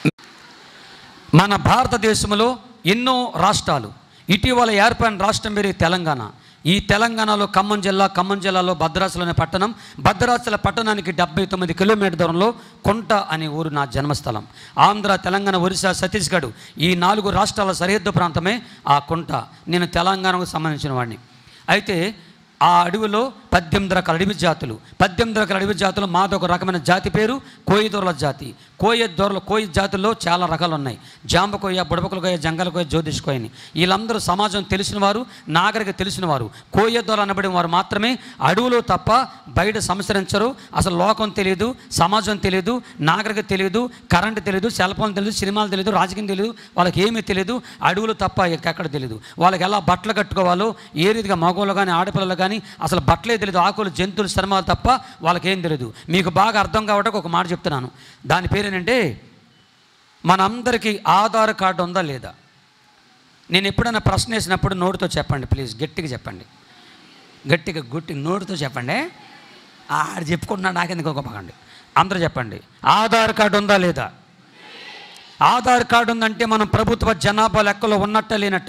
మన భారతదేశంలో ఎన్నో రాష్ట్రాలు ఇటీవల ఏర్పడిన రాష్ట్రం పేరు తెలంగాణ ఈ తెలంగాణలో ఖమ్మం జిల్లా ఖమ్మం జిల్లాలో భద్రాచలం అనే పట్టణం భద్రాచల పట్టణానికి డెబ్బై తొమ్మిది కిలోమీటర్ దూరంలో కొంట అనే ఊరు నా జన్మస్థలం ఆంధ్ర తెలంగాణ ఒరిస్సా ఛత్తీస్గఢ్ ఈ నాలుగు రాష్ట్రాల సరిహద్దు ప్రాంతమే ఆ కొంట నేను తెలంగాణకు సంబంధించిన వాడిని అయితే ఆ అడవిలో పద్దెనిమిది రకాల అడవి జాతులు పద్దెనిమిది రకాల అడవి జాతులు మాది ఒక రకమైన జాతి పేరు కోయి దొరల జాతి కోయ దొరల కోయి జాతుల్లో చాలా రకాలు ఉన్నాయి జాంబ కొయ్య బుడబకుల కొయ్య జంగల కొయ్య జ్యోతిష్ కొయ్యని వీళ్ళందరూ సమాజం తెలిసిన వారు నాగరిక తెలిసిన వారు కోయ దొర అనబడిన వారు మాత్రమే అడవులో తప్ప బయట సంచరించరు అసలు లోకం తెలియదు సమాజం తెలియదు నాగరిక తెలియదు కరెంట్ తెలియదు సెల్ ఫోన్ తెలియదు సినిమాలు తెలియదు రాజకీయం తెలియదు వాళ్ళకి ఏమీ తెలియదు అడవులు తప్ప ఎక్కడ తెలియదు వాళ్ళకి ఎలా బట్టలు కట్టుకోవాలో ఏ రీతిగా మగవాళ్ళు కానీ ఆడపిల్లలు కానీ అసలు బట్టలే తెలియదు ఆకులు జంతువులు శ్రమాలు తప్ప వాళ్ళకి ఏం తెలియదు మీకు బాగా అర్థం కావడానికి ఒక మాట చెప్తున్నాను దాని పేరేనంటే మనందరికీ ఆధార్ కార్డు ఉందా లేదా నేను ఎప్పుడైనా ప్రశ్న వేసినప్పుడు నోటితో చెప్పండి ప్లీజ్ గట్టిగా చెప్పండి గట్టిగా గుట్టి నోటితో చెప్పండి ఆడు చెప్పుకుంటున్నాడు నాకెందుకు గొప్పకండి అందరూ చెప్పండి ఆధార్ కార్డు ఉందా లేదా ఆధార్ కార్డు ఉందంటే మనం ప్రభుత్వ జనాభా లెక్కలో ఉన్నట్ట లేనట్ట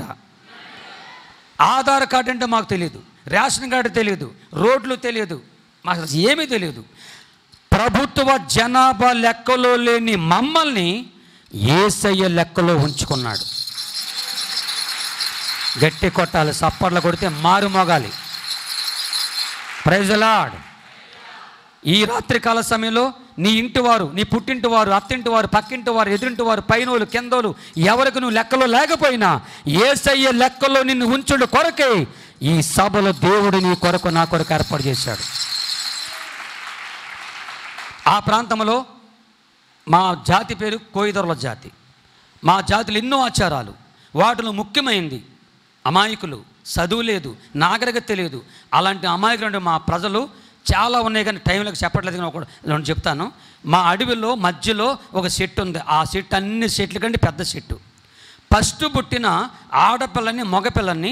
ఆధార్ కార్డు అంటే మాకు తెలియదు రేషన్ కార్డు తెలియదు రోడ్లు తెలియదు మాకు అసలు ఏమీ తెలియదు ప్రభుత్వ జనాభా లెక్కలో లేని మమ్మల్ని ఏసయ్య లెక్కలో ఉంచుకున్నాడు గట్టి కొట్టాలి సప్పర్లు కొడితే మారు మోగాలి ప్రైజలాడ్ ఈ రాత్రికాల సమయంలో నీ ఇంటి వారు నీ పుట్టింటి వారు అత్తింటి వారు పక్కింటి వారు ఎదురింటి వారు పైనోళ్ళు కిందోలు ఎవరికి నువ్వు లెక్కలో లేకపోయినా ఏసయ్య లెక్కలో నిన్ను ఉంచుడు కొరకే ఈ సభలో దేవుడు నీ కొరకు నా కొరకు ఏర్పాటు చేశాడు ఆ ప్రాంతంలో మా జాతి పేరు కోయిదొరల జాతి మా జాతిలో ఎన్నో ఆచారాలు వాటిలో ముఖ్యమైనది అమాయకులు చదువు లేదు నాగరికత తెలియదు అలాంటి అమాయకులు మా ప్రజలు చాలా ఉన్నాయి కానీ టైంలోకి చెప్పట్లేదు కానీ ఒకటి నేను చెప్తాను మా అడవిలో మధ్యలో ఒక చెట్టు ఉంది ఆ చెట్టు అన్ని చెట్ల కంటే పెద్ద చెట్టు ఫస్ట్ పుట్టిన ఆడపిల్లని మగపిల్లని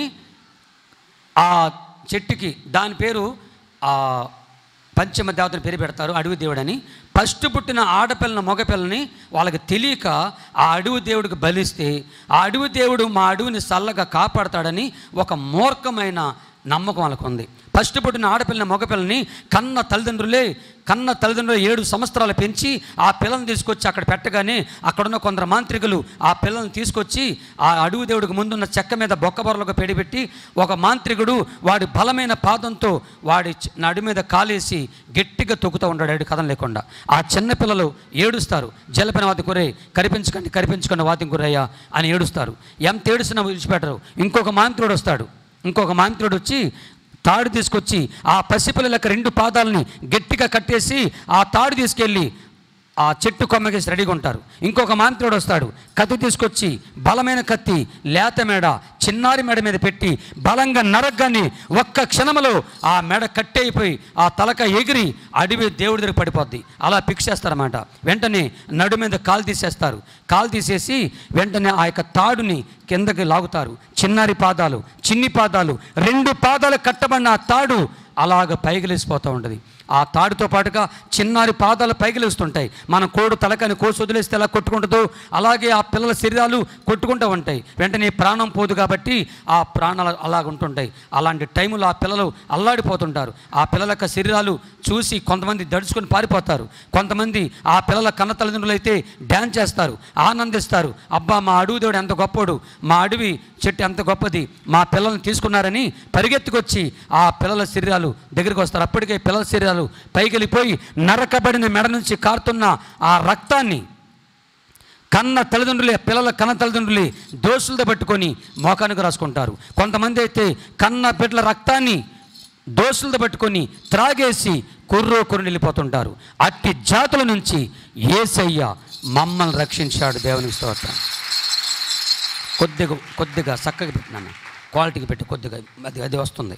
ఆ చెట్టుకి దాని పేరు ఆ పంచమ దేవతని పేరు పెడతారు అడవి దేవుడని ఫస్ట్ పుట్టిన ఆడపిల్లని మగపిల్లని వాళ్ళకి తెలియక ఆ అడవి దేవుడికి బలిస్తే ఆ అడవి దేవుడు మా అడవిని చల్లగా కాపాడతాడని ఒక మూర్ఖమైన నమ్మకం వాళ్ళకు ఉంది ఫస్ట్ పుట్టిన ఆడపిల్లని మగపిల్లని కన్న తల్లిదండ్రులే కన్న తల్లిదండ్రులు ఏడు సంవత్సరాలు పెంచి ఆ పిల్లల్ని తీసుకొచ్చి అక్కడ పెట్టగానే అక్కడున్న కొందరు మాంత్రికులు ఆ పిల్లల్ని తీసుకొచ్చి ఆ అడుగు దేవుడికి ముందున్న చెక్క మీద బొక్కబొరలకు పెడిపెట్టి ఒక మాంత్రికుడు వాడి బలమైన పాదంతో వాడి చ- నడి మీద కాలేసి గట్టిగా తొక్కుతూ ఉంటాడు ఏడు కథం లేకుండా ఆ చిన్న పిల్లలు ఏడుస్తారు జలపిన వాతి కురే కరిపించకండి కరిపించకండి వాతి కురయ్యా అని ఏడుస్తారు ఎంత ఏడుస్తున్నా విడిచిపెట్టరు ఇంకొక మాంత్రుడు వస్తాడు ఇంకొక మాంత్రుడు వచ్చి తాడు తీసుకొచ్చి ఆ పసిపిల్లలకు రెండు పాదాలని గట్టిగా కట్టేసి ఆ తాడు తీసుకెళ్ళి ఆ చెట్టు కొమ్మకేసి రెడీగా ఉంటారు ఇంకొక మాంత్రుడు వస్తాడు కత్తి తీసుకొచ్చి బలమైన కత్తి లేత మెడ చిన్నారి మెడ మీద పెట్టి బలంగా నరగ్గాని ఒక్క క్షణంలో ఆ మెడ కట్టయిపోయి ఆ తలక ఎగిరి అడవి దేవుడి దగ్గర పడిపోద్ది అలా ఫిక్స్ చేస్తారన్నమాట వెంటనే నడు మీద కాలు తీసేస్తారు కాలు తీసేసి వెంటనే ఆ యొక్క తాడుని కిందకి లాగుతారు చిన్నారి పాదాలు చిన్ని పాదాలు రెండు పాదాలు కట్టబడిన ఆ తాడు అలాగ పైగిలేసిపోతూ ఉంటుంది ఆ తాడుతో పాటుగా చిన్నారి పాదాలు పైగిలేస్తుంటాయి మన కోడు తలకని కోసి వదిలేస్తే ఎలా కొట్టుకుంటుందో అలాగే ఆ పిల్లల శరీరాలు కొట్టుకుంటూ ఉంటాయి వెంటనే ప్రాణం పోదు కాబట్టి ఆ ప్రాణాలు అలాగ ఉంటుంటాయి అలాంటి టైంలో ఆ పిల్లలు అల్లాడిపోతుంటారు ఆ పిల్లల యొక్క శరీరాలు చూసి కొంతమంది దడుచుకొని పారిపోతారు కొంతమంది ఆ పిల్లల కన్న తల్లిదండ్రులు అయితే డ్యాన్స్ చేస్తారు ఆనందిస్తారు అబ్బా మా అడవి దేవుడు ఎంత గొప్పోడు మా అడవి చెట్టు ఎంత గొప్పది మా పిల్లల్ని తీసుకున్నారని పరిగెత్తుకొచ్చి ఆ పిల్లల శరీరాలు దగ్గరికి వస్తారు అప్పటికే పిల్లల శరీరాలు పైకి వెళ్ళిపోయి నరకబడిన మెడ నుంచి కారుతున్న ఆ రక్తాన్ని కన్న తల్లిదండ్రులే పిల్లల కన్న తల్లిదండ్రులే దోషులతో పెట్టుకొని మోకానికి రాసుకుంటారు కొంతమంది అయితే కన్న బిడ్డల రక్తాన్ని దోషులతో పెట్టుకొని త్రాగేసి కుర్రో కుర్రు వెళ్ళిపోతుంటారు అట్టి జాతుల నుంచి ఏసయ్య మమ్మల్ని రక్షించాడు దేవునికి స్తోత్రం కొద్దిగా కొద్దిగా చక్కగా పెట్టినాను క్వాలిటీకి పెట్టి కొద్దిగా అది అది వస్తుంది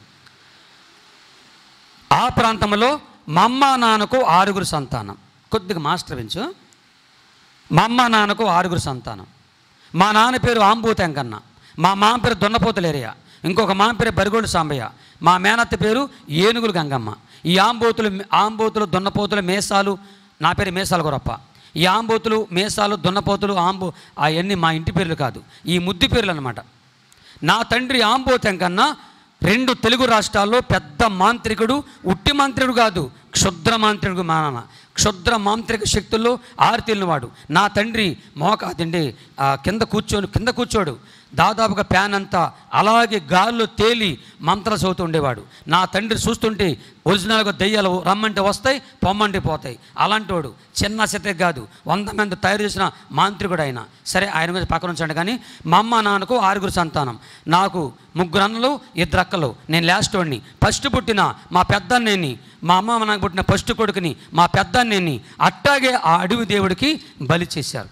ఆ ప్రాంతంలో మా అమ్మ నాన్నకు ఆరుగురు సంతానం కొద్దిగా మాస్టర్ పెంచు మా అమ్మ నాన్నకు ఆరుగురు సంతానం మా నాన్న పేరు ఆంబూత వెంకన్న మా మామ పేరు దొన్నపోతులేరియా ఇంకొక మామ పేరు బరిగోడు సాంబయ్య మా మేనత్త పేరు ఏనుగులు గంగమ్మ ఈ ఆంబోతులు ఆంబోతులు దొన్నపోతులు మేసాలు నా పేరు మేసాల గురప్ప ఈ ఆంబోతులు మేసాలు దున్నపోతులు ఆంబో అవన్నీ మా ఇంటి పేర్లు కాదు ఈ ముద్దు పేర్లు అనమాట నా తండ్రి ఆంబోతం కన్నా రెండు తెలుగు రాష్ట్రాల్లో పెద్ద మాంత్రికుడు ఉట్టి మాంత్రికుడు కాదు క్షుద్ర మాంత్రికుడు మా నాన్న క్షుద్ర మాంత్రిక శక్తుల్లో ఆరితేలిన వాడు నా తండ్రి మోక అదండి ఆ కింద కూర్చొని కింద కూర్చోడు దాదాపుగా ప్యాన్ అంతా అలాగే గాల్లో తేలి మంత్రాలు చదువుతూ ఉండేవాడు నా తండ్రి చూస్తుంటే ఒరిజినల్గా దెయ్యాలు రమ్మంటే వస్తాయి పొమ్మంటే పోతాయి అలాంటి వాడు చిన్న శతే కాదు వంద మంది తయారు చేసిన మాంత్రికుడు ఆయన సరే ఆయన మీద పక్కన ఉంచండి కానీ మా అమ్మ నాన్నకు ఆరుగురు సంతానం నాకు ముగ్గురు అన్నలు ఇద్దరు అక్కలు నేను లాస్ట్ వాడిని ఫస్ట్ పుట్టిన మా పెద్దన్నేని మా అమ్మ నాకు పుట్టిన ఫస్ట్ కొడుకుని మా పెద్దన్నేని అట్టాగే ఆ అడవి దేవుడికి బలి చేశారు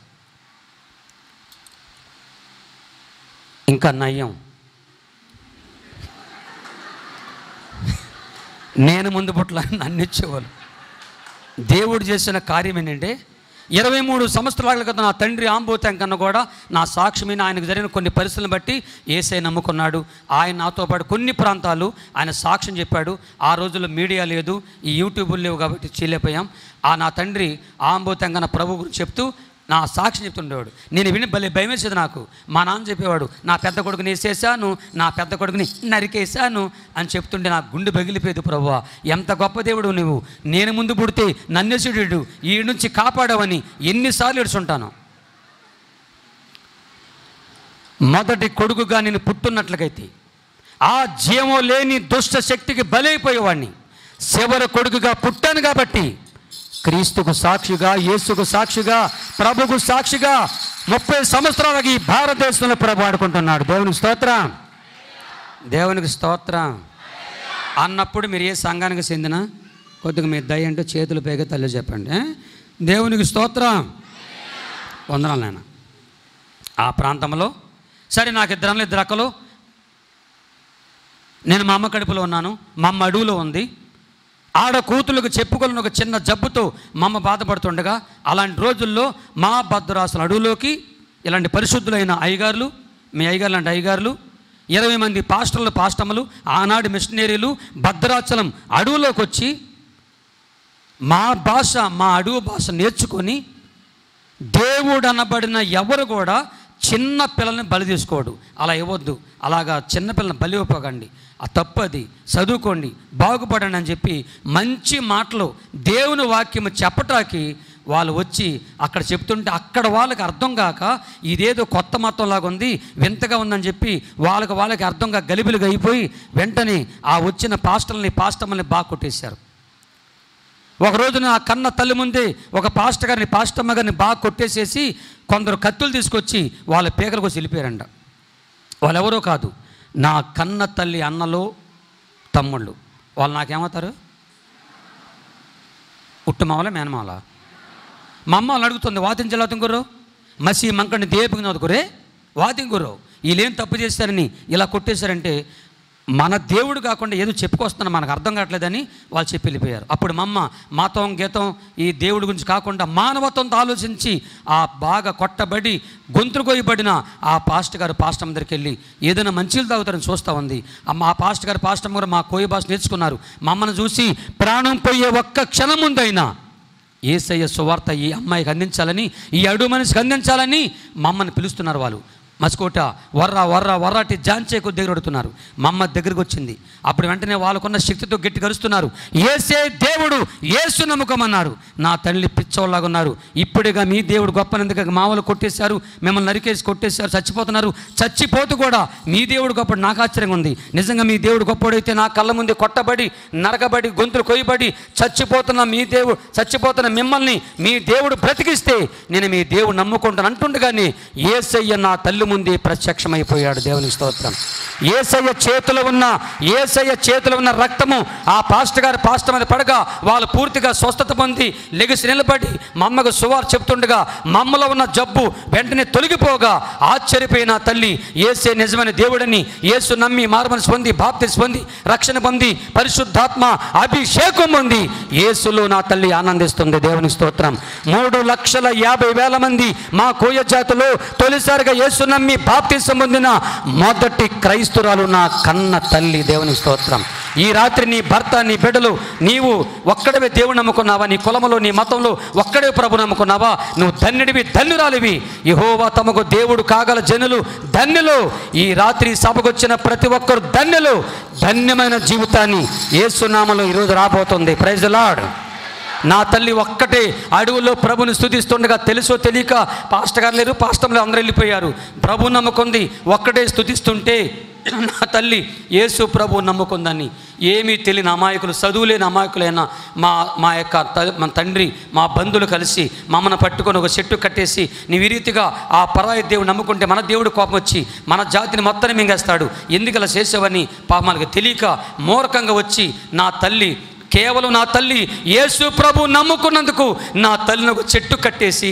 ఇంకా నయ్యం నేను ముందు పుట్ల నన్ను ఇచ్చేవాళ్ళు దేవుడు చేసిన కార్యం ఏంటంటే ఇరవై మూడు సంవత్సరాల క్రితం నా తండ్రి ఆంబోతం కన్నా కూడా నా సాక్ష్యమైన ఆయనకు జరిగిన కొన్ని పరిస్థితులను బట్టి ఏసై నమ్ముకున్నాడు ఆయన నాతో పాటు కొన్ని ప్రాంతాలు ఆయన సాక్ష్యం చెప్పాడు ఆ రోజుల్లో మీడియా లేదు ఈ యూట్యూబ్ లేవు కాబట్టి చేయలేకపోయాం ఆ నా తండ్రి ఆంబోతం కన్నా ప్రభు గురించి చెప్తూ నా సాక్షి చెప్తుండేవాడు నేను విని భలే భయం వేసేది నాకు మా నాన్న చెప్పేవాడు నా పెద్ద కొడుకుని వేసేసాను నా పెద్ద కొడుకుని నరికేశాను అని చెప్తుంటే నా గుండె పగిలిపోయేది ప్రభువా ఎంత గొప్ప దేవుడు నువ్వు నేను ముందు పుడితే నన్నేసుడు ఈ నుంచి కాపాడవని ఎన్నిసార్లు ఏడుచుంటాను మొదటి కొడుకుగా నేను పుట్టున్నట్లకైతే ఆ జీవం లేని దుష్ట శక్తికి బలైపోయేవాడిని చివరి కొడుకుగా పుట్టాను కాబట్టి క్రీస్తుకు సాక్షిగా యేసుకు సాక్షిగా ప్రభుకు సాక్షిగా ముప్పై సంవత్సరాలకి ఈ భారతదేశంలో ప్రభు ఆడుకుంటున్నాడు దేవునికి స్తోత్రం దేవునికి స్తోత్రం అన్నప్పుడు మీరు ఏ సంఘానికి చెందిన కొద్దిగా మీ దయ అంటే చేతులు పేగ తల్లి చెప్పండి ఏ? దేవునికి స్తోత్రం వందనాలు నాయన ఆ ప్రాంతంలో సరే నాకు ఇద్దరు ఇద్దరు అక్కలు నేను మా అమ్మ కడుపులో ఉన్నాను మా అమ్మ అడవులో ఉంది ఆడ కూతులకు చెప్పుకోలేని ఒక చిన్న జబ్బుతో మా అమ్మ బాధపడుతుండగా అలాంటి రోజుల్లో మా భద్రాసుల అడవులోకి ఇలాంటి పరిశుద్ధులైన అయ్యగారులు మీ అయ్యగారు లాంటి అయ్యగారులు ఇరవై మంది పాస్టర్లు పాస్టమ్మలు ఆనాడు మిషనరీలు భద్రాచలం అడవులోకి వచ్చి మా భాష మా అడవు భాష నేర్చుకొని దేవుడు అనబడిన ఎవరు కూడా చిన్న పిల్లల్ని బలి తీసుకోడు అలా ఇవ్వద్దు అలాగా చిన్న పిల్లల్ని బలి ఇవ్వకండి ఆ తప్పది చదువుకోండి బాగుపడండి అని చెప్పి మంచి మాటలు దేవుని వాక్యము చెప్పటానికి వాళ్ళు వచ్చి అక్కడ చెప్తుంటే అక్కడ వాళ్ళకి అర్థం కాక ఇదేదో కొత్త మతం లాగా ఉంది వింతగా ఉందని చెప్పి వాళ్ళకి వాళ్ళకి అర్థం కాక గలిబిలిగా అయిపోయి వెంటనే ఆ వచ్చిన పాస్టర్ని పాస్టమ్మల్ని బాగా కొట్టేశారు ఒక రోజు నా కన్న తల్లి ముందే ఒక పాస్టర్ గారిని పాస్టమ్మ గారిని బాగా కొట్టేసేసి కొందరు కత్తులు తీసుకొచ్చి వాళ్ళ పీకలకు వచ్చి వెళ్ళిపోయారంట వాళ్ళెవరో కాదు నా కన్న తల్లి అన్నలు తమ్ముళ్ళు వాళ్ళు నాకేమవుతారు ఉట్టుమావల మేనమాల మా అమ్మ వాళ్ళని అడుగుతుంది వాతించలా తింగురు మసి మంకడిని దేపుకుని వదుకురే వాతింగురు వీళ్ళేం తప్పు చేశారని ఇలా కొట్టేశారంటే మన దేవుడు కాకుండా ఏదో చెప్పుకొస్తున్నా మనకు అర్థం కావట్లేదని వాళ్ళు చెప్పి వెళ్ళిపోయారు అప్పుడు మా అమ్మ మాతం గీతం ఈ దేవుడి గురించి కాకుండా మానవత్వంతో ఆలోచించి ఆ బాగా కొట్టబడి గొంతులు కొయ్యబడిన ఆ పాస్ట్ గారు పాస్టమ్ దగ్గరికి వెళ్ళి ఏదైనా మంచిలు తాగుతారని చూస్తూ ఉంది అమ్మ ఆ పాస్ట్ గారు పాస్టమ్ గారు మా కోయి భాష నేర్చుకున్నారు మా అమ్మను చూసి ప్రాణం పోయే ఒక్క క్షణం ముందైనా ఏసయ్య సువార్త ఈ అమ్మాయికి అందించాలని ఈ అడుగు మనిషికి అందించాలని మమ్మల్ని పిలుస్తున్నారు వాళ్ళు మసుకోట వర్ర వర్ర వర్రాటి జాంచే కొద్ది దగ్గర అడుగుతున్నారు మా అమ్మ దగ్గరికి వచ్చింది అప్పుడు వెంటనే వాళ్ళకున్న శక్తితో గట్టి కరుస్తున్నారు ఏసే దేవుడు ఏసు నమ్మకమన్నారు నా తల్లి పిచ్చోళ్ళలాగా ఉన్నారు ఇప్పుడుగా మీ దేవుడు గొప్పనందుకు మామూలు కొట్టేశారు మిమ్మల్ని నరికేసి కొట్టేశారు చచ్చిపోతున్నారు చచ్చిపోతూ కూడా మీ దేవుడు గొప్ప నాకు ఆశ్చర్యంగా ఉంది నిజంగా మీ దేవుడు గొప్పడైతే నా కళ్ళ ముందు కొట్టబడి నరకబడి గొంతులు కొయ్యబడి చచ్చిపోతున్న మీ దేవుడు చచ్చిపోతున్న మిమ్మల్ని మీ దేవుడు బ్రతికిస్తే నేను మీ దేవుడు నమ్ముకుంటాను అంటుండగానే ఏసయ్య నా తల్లి ముందే ప్రత్యక్షమైపోయాడు దేవుని స్తోత్రం ఏసయ్య చేతిలో ఉన్న ఏసయ్య చేతిలో ఉన్న రక్తము ఆ పాస్టర్ గారి పాస్టర్ మీద పడగా వాళ్ళు పూర్తిగా స్వస్థత పొంది లెగిసి నిలబడి మా అమ్మకు సువార్ చెప్తుండగా మా అమ్మలో ఉన్న జబ్బు వెంటనే తొలగిపోగా ఆశ్చర్యపోయిన తల్లి ఏసే నిజమైన దేవుడని యేసు నమ్మి మార్మనసు పొంది బాప్తిస్ పొంది రక్షణ పొంది పరిశుద్ధాత్మ అభిషేకం పొంది యేసులో నా తల్లి ఆనందిస్తుంది దేవుని స్తోత్రం మూడు లక్షల యాభై వేల మంది మా కోయ జాతిలో తొలిసారిగా యేసు నమ్మి బాప్తిసం పొందిన మొదటి క్రైస్తురాలు నా కన్న తల్లి దేవుని స్తోత్రం ఈ రాత్రి నీ భర్త నీ బిడ్డలు నీవు ఒక్కడవే దేవుడు నమ్ముకున్నావా నీ కులములో నీ మతంలో ఒక్కడే ప్రభు నమ్ముకున్నావా నువ్వు ధన్యుడివి ధన్యురాలివి యహోవా తమకు దేవుడు కాగల జనులు ధన్యులు ఈ రాత్రి సభకు వచ్చిన ప్రతి ఒక్కరు ధన్యులు ధన్యమైన జీవితాన్ని ఏసునామలో ఈరోజు రాబోతుంది ప్రైజ్ లాడ్ నా తల్లి ఒక్కటే అడవుల్లో ప్రభుని స్థుతిస్తుండగా తెలుసో తెలియక పాస్టర్ గారు లేరు పాస్టర్లు అందరూ వెళ్ళిపోయారు ప్రభు నమ్ముకుంది ఒక్కటే స్థుతిస్తుంటే నా తల్లి యేసు ప్రభు నమ్ముకుందని ఏమీ తెలియని అమాయకులు చదువులేని అమాయకులైన మా మా యొక్క త- మన తండ్రి మా బంధువులు కలిసి మమ్మల్ని పట్టుకొని ఒక చెట్టు కట్టేసి నీవు ఈ రీతిగా ఆ పరాయి దేవుడు నమ్ముకుంటే మన దేవుడు కోపం వచ్చి మన జాతిని మొత్తాన్ని మింగేస్తాడు ఎందుకు అలా చేసేవని పాపమాలకి తెలియక మూర్ఖంగా వచ్చి నా తల్లి కేవలం నా తల్లి యేసు ప్రభు నమ్ముకున్నందుకు నా తల్లిని ఒక చెట్టు కట్టేసి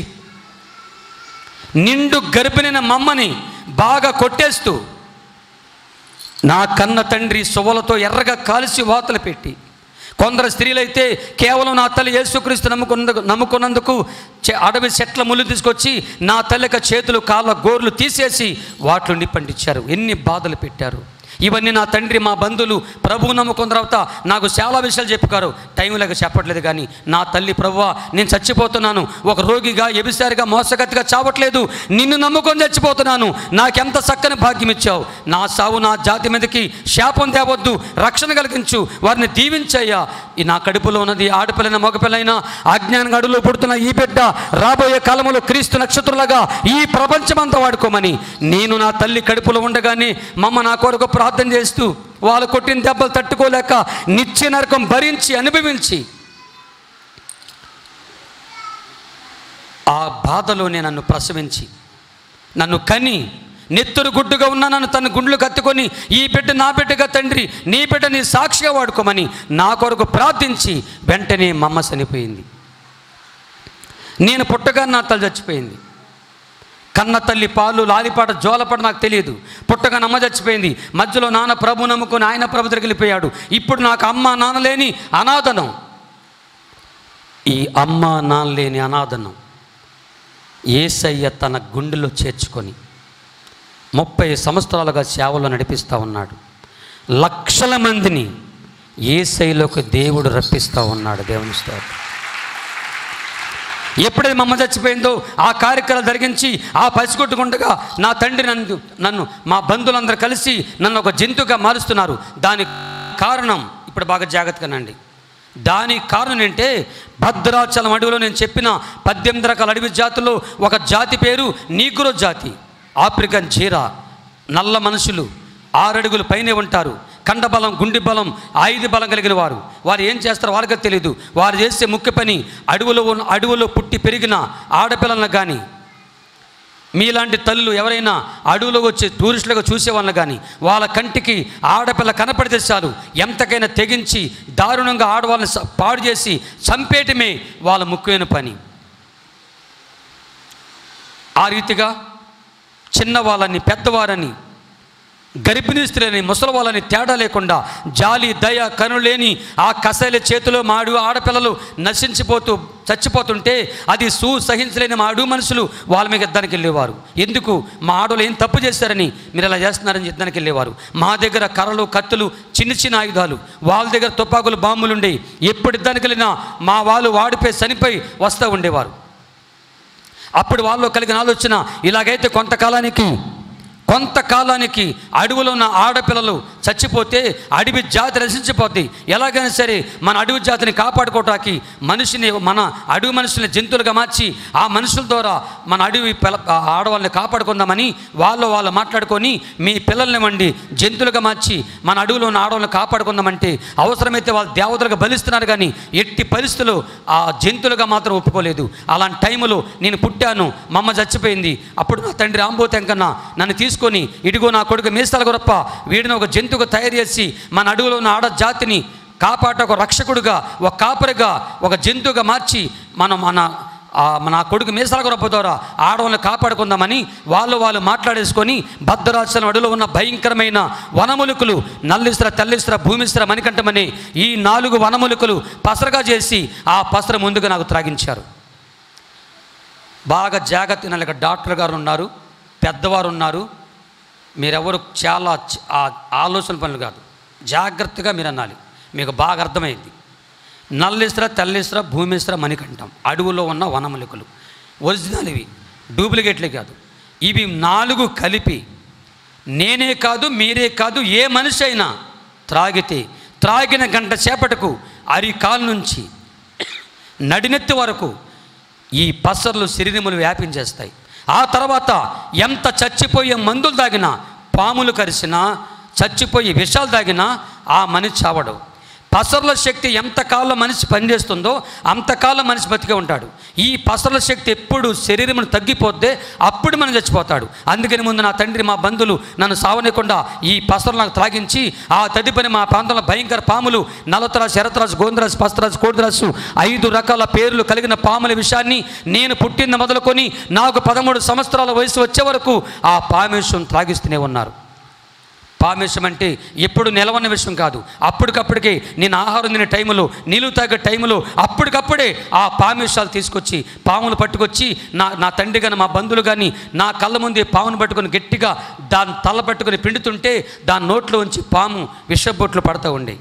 నిండు గర్భిణైన మమ్మని బాగా కొట్టేస్తూ నా కన్న తండ్రి సువలతో ఎర్రగా కాల్చి వాతలు పెట్టి కొందరు స్త్రీలైతే కేవలం నా తల్లి యేసుక్రీస్తు నమ్ముకున్నందుకు నమ్ముకున్నందుకు చె- అడవి చెట్ల ముళ్ళు తీసుకొచ్చి నా తల్లిక చేతులు కాళ్ళ గోర్లు తీసేసి వాటిని పండించారు ఎన్ని బాధలు పెట్టారు ఇవన్నీ నా తండ్రి మా బంధువులు ప్రభువు నమ్ముకున్న తర్వాత నాకు చాలా విషయాలు చెప్పుకారు టైం లేక చెప్పట్లేదు కానీ నా తల్లి ప్రభువా నేను చచ్చిపోతున్నాను ఒక రోగిగా ఎబిసారిగా మోసగతిగా చావట్లేదు నిన్ను నమ్ముకొని చచ్చిపోతున్నాను నాకెంత చక్కని భాగ్యం ఇచ్చావు నా సావు నా జాతి మీదకి శాపం తేవద్దు రక్షణ కలిగించు వారిని దీవించయ్యా ఈ నా కడుపులో ఉన్నది ఆడపిల్లైన మగపిల్లైనా అజ్ఞానంగా అడుగులో పుడుతున్న ఈ బిడ్డ రాబోయే కాలంలో క్రీస్తు నక్షత్రులుగా ఈ ప్రపంచమంతా వాడుకోమని నేను నా తల్లి కడుపులో ఉండగానే మమ్మ నా కొరకు ప్రార్థన చేస్తూ వాళ్ళు కొట్టిన దెబ్బలు తట్టుకోలేక నిత్య నరకం భరించి అనుభవించి ఆ బాధలోనే నన్ను ప్రసవించి నన్ను కని నెత్తురు గుడ్డుగా ఉన్న నన్ను తన గుండ్లు కత్తుకొని ఈ బిడ్డ నా బిడ్డగా తండ్రి నీ బిడ్డ నీ సాక్షిగా వాడుకోమని నా కొరకు ప్రార్థించి వెంటనే మమ్మ చనిపోయింది నేను పుట్టగా నా తల్లి చచ్చిపోయింది కన్న తల్లి పాలు లాలిపాట జోలపాట నాకు తెలియదు పుట్టగా నమ్మ చచ్చిపోయింది మధ్యలో నాన్న ప్రభు నమ్ముకొని ఆయన ప్రభు దగ్గరికి వెళ్ళిపోయాడు ఇప్పుడు నాకు అమ్మ నాన్న లేని అనాథనం ఈ అమ్మ నాన్న లేని అనాథనం ఏసయ్య తన గుండెలో చేర్చుకొని ముప్పై సంవత్సరాలుగా సేవలో నడిపిస్తూ ఉన్నాడు లక్షల మందిని ఏసైలోకి దేవుడు రప్పిస్తూ ఉన్నాడు దేవుని స్తోత్రం ఎప్పుడైతే మమ్మ చచ్చిపోయిందో ఆ కార్యక్రమాలు జరిగించి ఆ పసిగొట్టుకుండగా నా తండ్రి నన్ను నన్ను మా బంధువులందరూ కలిసి నన్ను ఒక జంతువుగా మారుస్తున్నారు దాని కారణం ఇప్పుడు బాగా జాగ్రత్తగానండి దాని కారణం ఏంటంటే భద్రాచలం అడవిలో నేను చెప్పిన పద్దెనిమిది రకాల అడవి జాతుల్లో ఒక జాతి పేరు నీగ్రో జాతి ఆఫ్రికన్ చీర నల్ల మనుషులు ఆరడుగులు పైనే ఉంటారు కండబలం గుండె బలం ఆయుధ బలం కలిగిన వారు వారు ఏం చేస్తారో వారికి తెలియదు వారు చేసే ముఖ్య పని అడవులో ఉన్న అడవులో పుట్టి పెరిగిన ఆడపిల్లలను కానీ మీలాంటి తల్లులు ఎవరైనా అడవులో వచ్చి టూరిస్టులుగా చూసే వాళ్ళని కానీ వాళ్ళ కంటికి ఆడపిల్ల కనపడితే చాలు ఎంతకైనా తెగించి దారుణంగా ఆడవాళ్ళని స- పాడు చేసి చంపేయటమే వాళ్ళ ముఖ్యమైన పని ఆ రీతిగా చిన్నవాళ్ళని పెద్దవారని గర్భిణీ స్త్రీలని ముసలి వాళ్ళని తేడా లేకుండా జాలి దయ కనులు లేని ఆ కసైల చేతిలో మాడు ఆడపిల్లలు నశించిపోతూ చచ్చిపోతుంటే అది సుసహించలేని మా అడుగు మనుషులు వాళ్ళ మీద యుద్ధానికి వెళ్ళేవారు ఎందుకు మా ఆడవాళ్ళు ఏం తప్పు చేశారని మీరు ఇలా చేస్తున్నారని యుద్ధానికి వెళ్ళేవారు మా దగ్గర కర్రలు కత్తులు చిన్న చిన్న ఆయుధాలు వాళ్ళ దగ్గర తుపాకులు బాంబులు ఉండేవి ఎప్పుడు యుద్ధానికి వెళ్ళినా మా వాళ్ళు వాడిపోయి చనిపోయి వస్తూ ఉండేవారు అప్పుడు వాళ్ళు కలిగిన ఆలోచన ఇలాగైతే కొంతకాలానికి కొంతకాలానికి అడవిలో ఉన్న ఆడపిల్లలు చచ్చిపోతే అడవి జాతి నశించిపోద్ది ఎలాగైనా సరే మన అడవి జాతిని కాపాడుకోవటానికి మనిషిని మన అడవి మనుషుల్ని జంతువులుగా మార్చి ఆ మనుషుల ద్వారా మన అడవి పిల్ల ఆ ఆడవాళ్ళని కాపాడుకుందామని వాళ్ళు వాళ్ళు మాట్లాడుకొని మీ పిల్లల్ని వండి జంతువులుగా మార్చి మన అడవిలో ఉన్న ఆడవాళ్ళని కాపాడుకుందామంటే అవసరమైతే వాళ్ళు దేవతలుగా బలిస్తున్నారు కానీ ఎట్టి పరిస్థితులు ఆ జంతువులుగా మాత్రం ఒప్పుకోలేదు అలాంటి టైంలో నేను పుట్టాను మా అమ్మ చచ్చిపోయింది అప్పుడు నా తండ్రి ఆంబోతెంకన్న నన్ను తీసుకొని ఇడిగో నా కొడుకు మీసాల గొరప్ప వీడిని ఒక జంతువుగా తయారు చేసి మన అడవిలో ఉన్న ఆడ జాతిని కాపాట ఒక రక్షకుడుగా ఒక కాపరిగా ఒక జంతువుగా మార్చి మనం మన ఆ మన కొడుకు మీసాల గొరప్ప ద్వారా ఆడవాళ్ళని కాపాడుకుందామని వాళ్ళు వాళ్ళు మాట్లాడేసుకొని భద్రాచలం అడవిలో ఉన్న భయంకరమైన వనములుకులు నల్లిస్త్ర తెల్లిస్త్ర భూమిస్త్ర మణికంఠమని ఈ నాలుగు వనములుకులు పసరగా చేసి ఆ పసర ముందుగా నాకు త్రాగించారు బాగా జాగ్రత్త వినాలి డాక్టర్ గారు ఉన్నారు పెద్దవారు ఉన్నారు మీరెవరు చాలా చ- ఆ ఆలోచన పనులు కాదు జాగ్రత్తగా మీరు అనాలి మీకు బాగా అర్థమైంది నల్లిస్త్ర తెల్లిస్త్ర భూమిస్త్ర మణికంఠం అడవులో ఉన్న వనమలికలు ఒరిజినల్ ఇవి డూప్లికేట్లే కాదు ఇవి నాలుగు కలిపి నేనే కాదు మీరే కాదు ఏ మనిషి అయినా త్రాగితే త్రాగిన గంట సేపటకు అరికాలు నుంచి నడినెత్తి వరకు ఈ పసర్లు శరీరములు వ్యాపించేస్తాయి ఆ తర్వాత ఎంత చచ్చిపోయే మందులు తాగినా పాములు కరిసినా చచ్చిపోయి విషాలు తాగినా ఆ మనిషి చావడు పసర్ల శక్తి ఎంతకాలం మనిషి పనిచేస్తుందో అంతకాలం మనిషి బతికే ఉంటాడు ఈ పసర్ల శక్తి ఎప్పుడు శరీరం తగ్గిపోతే అప్పుడు మనం చచ్చిపోతాడు అందుకని ముందు నా తండ్రి మా బంధువులు నన్ను సావనీయకుండా ఈ పసరు నాకు త్రాగించి ఆ తదుపరి మా ప్రాంతంలో భయంకర పాములు నలతరాజు శరతరాజు గోందరాజు పస్తరాజు కోడిరాజు ఐదు రకాల పేర్లు కలిగిన పాముల విషయాన్ని నేను పుట్టిన మొదలుకొని నాకు పదమూడు సంవత్సరాల వయసు వచ్చే వరకు ఆ పామేశ్వం త్రాగిస్తూనే ఉన్నారు పామేశం అంటే ఎప్పుడు నిలవన్న విషయం కాదు అప్పటికప్పటికే నేను ఆహారం తినే టైంలో నీళ్ళు తాగే టైంలో అప్పటికప్పుడే ఆ పామేశాలు తీసుకొచ్చి పాములు పట్టుకొచ్చి నా నా తండ్రి కానీ మా బంధువులు కానీ నా కళ్ళ ముందే పామును పట్టుకొని గట్టిగా దాని తల పట్టుకొని పిండుతుంటే దాని నోట్లో ఉంచి పాము విషబొట్లు పడుతూ ఉండే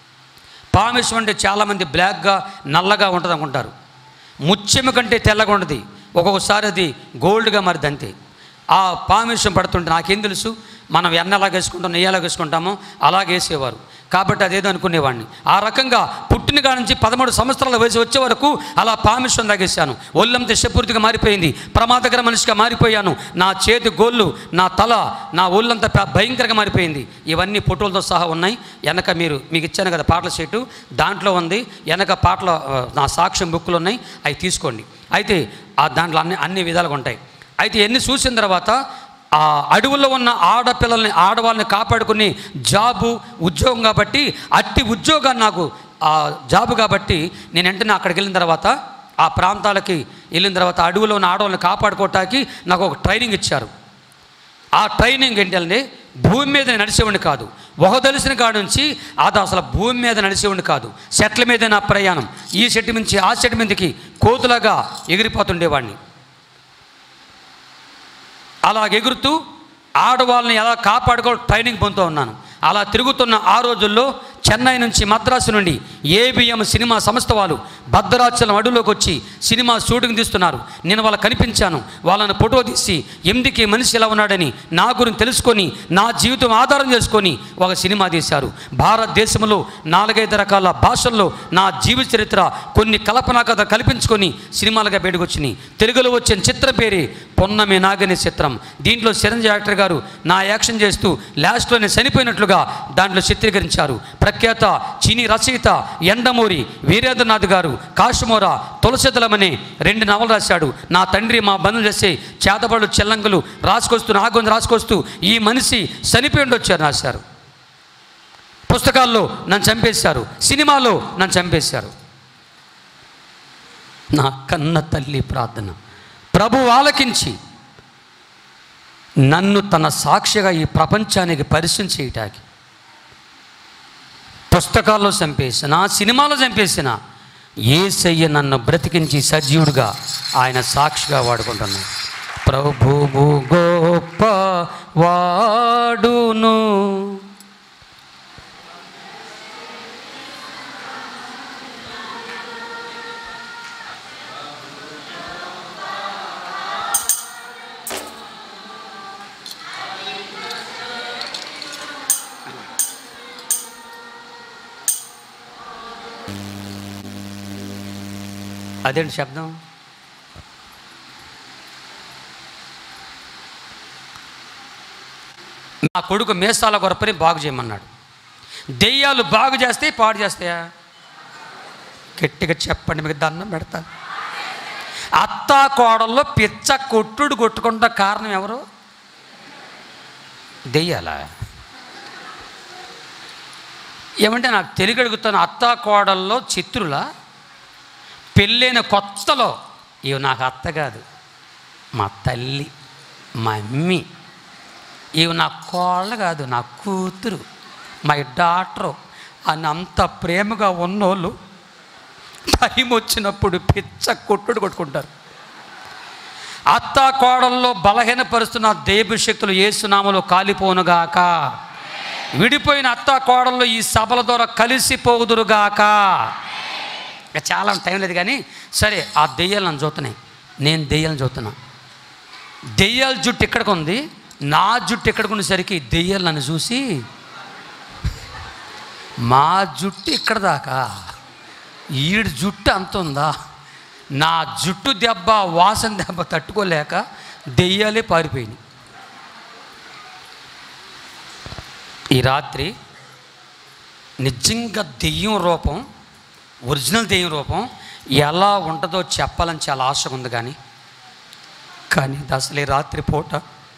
పామేశం అంటే చాలామంది బ్లాక్గా నల్లగా ఉంటుంది అనుకుంటారు ముత్యము కంటే తెల్లగా ఉంటుంది ఒక్కొక్కసారి అది గోల్డ్గా మారిది అంతే ఆ పామిషం పడుతుంటే నాకేం తెలుసు మనం ఎన్న ఎలాగ వేసుకుంటాం నెయ్యి ఎలాగ వేసుకుంటామో అలాగే వేసేవారు కాబట్టి అదేదో అనుకునేవాడిని ఆ రకంగా పుట్టిన కాడ నుంచి పదమూడు సంవత్సరాల వయసు వచ్చే వరకు అలా పామిషం తాగేశాను ఒళ్ళంతా శపూర్తిగా మారిపోయింది ప్రమాదకర మనిషిగా మారిపోయాను నా చేతి గోళ్ళు నా తల నా ఒళ్ళంతా ప- భయంకరంగా మారిపోయింది ఇవన్నీ ఫోటోలతో సహా ఉన్నాయి వెనక మీరు మీకు ఇచ్చాను కదా పాటల షీటు దాంట్లో ఉంది వెనక పాటల ఆ, నా సాక్ష్యం బుక్కులు ఉన్నాయి అవి తీసుకోండి అయితే ఆ దాంట్లో అన్ని అన్ని విధాలుగా ఉంటాయి అయితే ఎన్ని చూసిన తర్వాత ఆ అడవుల్లో ఉన్న ఆడపిల్లల్ని ఆడవాళ్ళని కాపాడుకుని జాబు ఉద్యోగం కాబట్టి అట్టి ఉద్యోగాన్ని నాకు ఆ జాబు కాబట్టి నేను వెంటనే అక్కడికి వెళ్ళిన తర్వాత ఆ ప్రాంతాలకి వెళ్ళిన తర్వాత అడవులో ఉన్న ఆడవాళ్ళని కాపాడుకోవటానికి నాకు ఒక ట్రైనింగ్ ఇచ్చారు ఆ ట్రైనింగ్ ఏంటంటే భూమి మీద నడిచేవాడిని కాదు ఒక తెలిసిన కాడ నుంచి అది అసలు భూమి మీద నడిచేవాడిని కాదు చెట్ల మీద నా ప్రయాణం ఈ చెట్టు నుంచి ఆ చెట్టు మీదకి కోతులాగా ఎగిరిపోతుండేవాడిని అలా ఎగురుతూ ఆడవాళ్ళని ఎలా కాపాడుకో ట్రైనింగ్ పొందుతూ ఉన్నాను అలా తిరుగుతున్న ఆ రోజుల్లో చెన్నై నుంచి మద్రాసు నుండి ఏబిఎం సినిమా సంస్థ వాళ్ళు భద్రాచలం అడవులోకి వచ్చి సినిమా షూటింగ్ తీస్తున్నారు నేను వాళ్ళకి కనిపించాను వాళ్ళని ఫోటో తీసి ఎందుకు ఈ మనిషి ఎలా ఉన్నాడని నా గురించి తెలుసుకొని నా జీవితం ఆధారం చేసుకొని ఒక సినిమా తీశారు భారతదేశంలో నాలుగైదు రకాల భాషల్లో నా జీవిత చరిత్ర కొన్ని కల్పనా కథ కల్పించుకొని సినిమాలుగా బయటకు వచ్చినాయి తెలుగులో వచ్చిన చిత్రం పేరే పొన్నమి నాగని చిత్రం దీంట్లో చిరంజీవి యాక్టర్ గారు నా యాక్షన్ చేస్తూ లాస్ట్లో నేను చనిపోయినట్లుగా దాంట్లో చిత్రీకరించారు ప్రఖ్యాత చీనీ రచయిత ఎండమూరి వీరేంద్రనాథ్ గారు కాశమోర తులసిదలమని రెండు నవలు రాశాడు నా తండ్రి మా బంధువులు చేసే చేతబడులు చెల్లంగులు రాసుకొస్తూ నాగొంది రాసుకొస్తూ ఈ మనిషి చనిపోయి ఉండొచ్చారు రాశారు పుస్తకాల్లో నన్ను చంపేశారు సినిమాలో నన్ను చంపేశారు నా కన్న తల్లి ప్రార్థన ప్రభు ఆలకించి నన్ను తన సాక్షిగా ఈ ప్రపంచానికి పరిచయం చేయటానికి పుస్తకాల్లో చంపేసిన సినిమాలో చంపేసిన ఏసయ్య నన్ను బ్రతికించి సజీవుడుగా ఆయన సాక్షిగా వాడుకుంటున్నాను ప్రభువు గొప్ప వాడును అదేంటి శబ్దం నా కొడుకు మేసాల గొరపని బాగు చేయమన్నాడు దెయ్యాలు బాగు చేస్తే పాడు చేస్తాయా గట్టిగా చెప్పండి మీకు దండం పెడతాను అత్త కోడల్లో పిచ్చ కొట్టుడు కొట్టుకుంటా కారణం ఎవరు దెయ్యాలా ఏమంటే నాకు తెలియక అడుగుతాను అత్త కోడల్లో చిత్రులా పెళ్ళైన కొత్తలో ఇవి నాకు అత్త కాదు మా తల్లి మా అమ్మి ఇవి నా కోళ్ళ కాదు నా కూతురు మా డాక్టరు అని అంత ప్రేమగా ఉన్నోళ్ళు టైం వచ్చినప్పుడు పిచ్చ కొట్టుడు కొట్టుకుంటారు అత్త కోడల్లో బలహీనపరుస్తున్న దేవి శక్తులు ఏసునామలో కాలిపోనుగాక విడిపోయిన అత్త కోడళ్ళు ఈ సభల ద్వారా కలిసిపోదురుగాక ఇక చాలా టైం లేదు కానీ సరే ఆ దెయ్యాలు నన్ను చూస్తున్నాయి నేను దెయ్యాలను చూస్తున్నా దెయ్యాల జుట్టు ఎక్కడికి ఉంది నా జుట్టు ఎక్కడికి ఉండేసరికి దెయ్యాలు నన్ను చూసి మా జుట్టు ఇక్కడ దాకా ఈడు జుట్టు అంత ఉందా నా జుట్టు దెబ్బ వాసన దెబ్బ తట్టుకోలేక దెయ్యాలే పారిపోయినాయి ఈ రాత్రి నిజంగా దెయ్యం రూపం ఒరిజినల్ దెయ్యం రూపం ఎలా ఉంటుందో చెప్పాలని చాలా ఆశ ఉంది కానీ కానీ ఇది అసలు ఈ రాత్రి పూట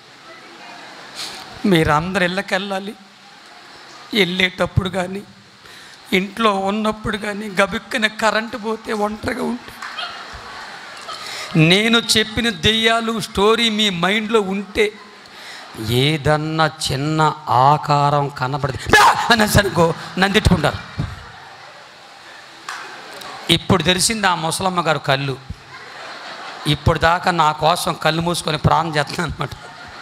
మీరందరు ఇళ్ళకెళ్ళాలి వెళ్ళేటప్పుడు కానీ ఇంట్లో ఉన్నప్పుడు కానీ గబిక్కిన కరెంటు పోతే ఒంటరిగా ఉంటే నేను చెప్పిన దెయ్యాలు స్టోరీ మీ మైండ్లో ఉంటే ఏదన్నా చిన్న ఆకారం కనబడితే అని సరిగో నన్ను తిట్టుకుంటారు ఇప్పుడు తెలిసింది ఆ ముసలమ్మ గారు కళ్ళు ఇప్పుడు దాకా నా కోసం కళ్ళు మూసుకొని ప్రాణం చేస్తున్నాను అనమాట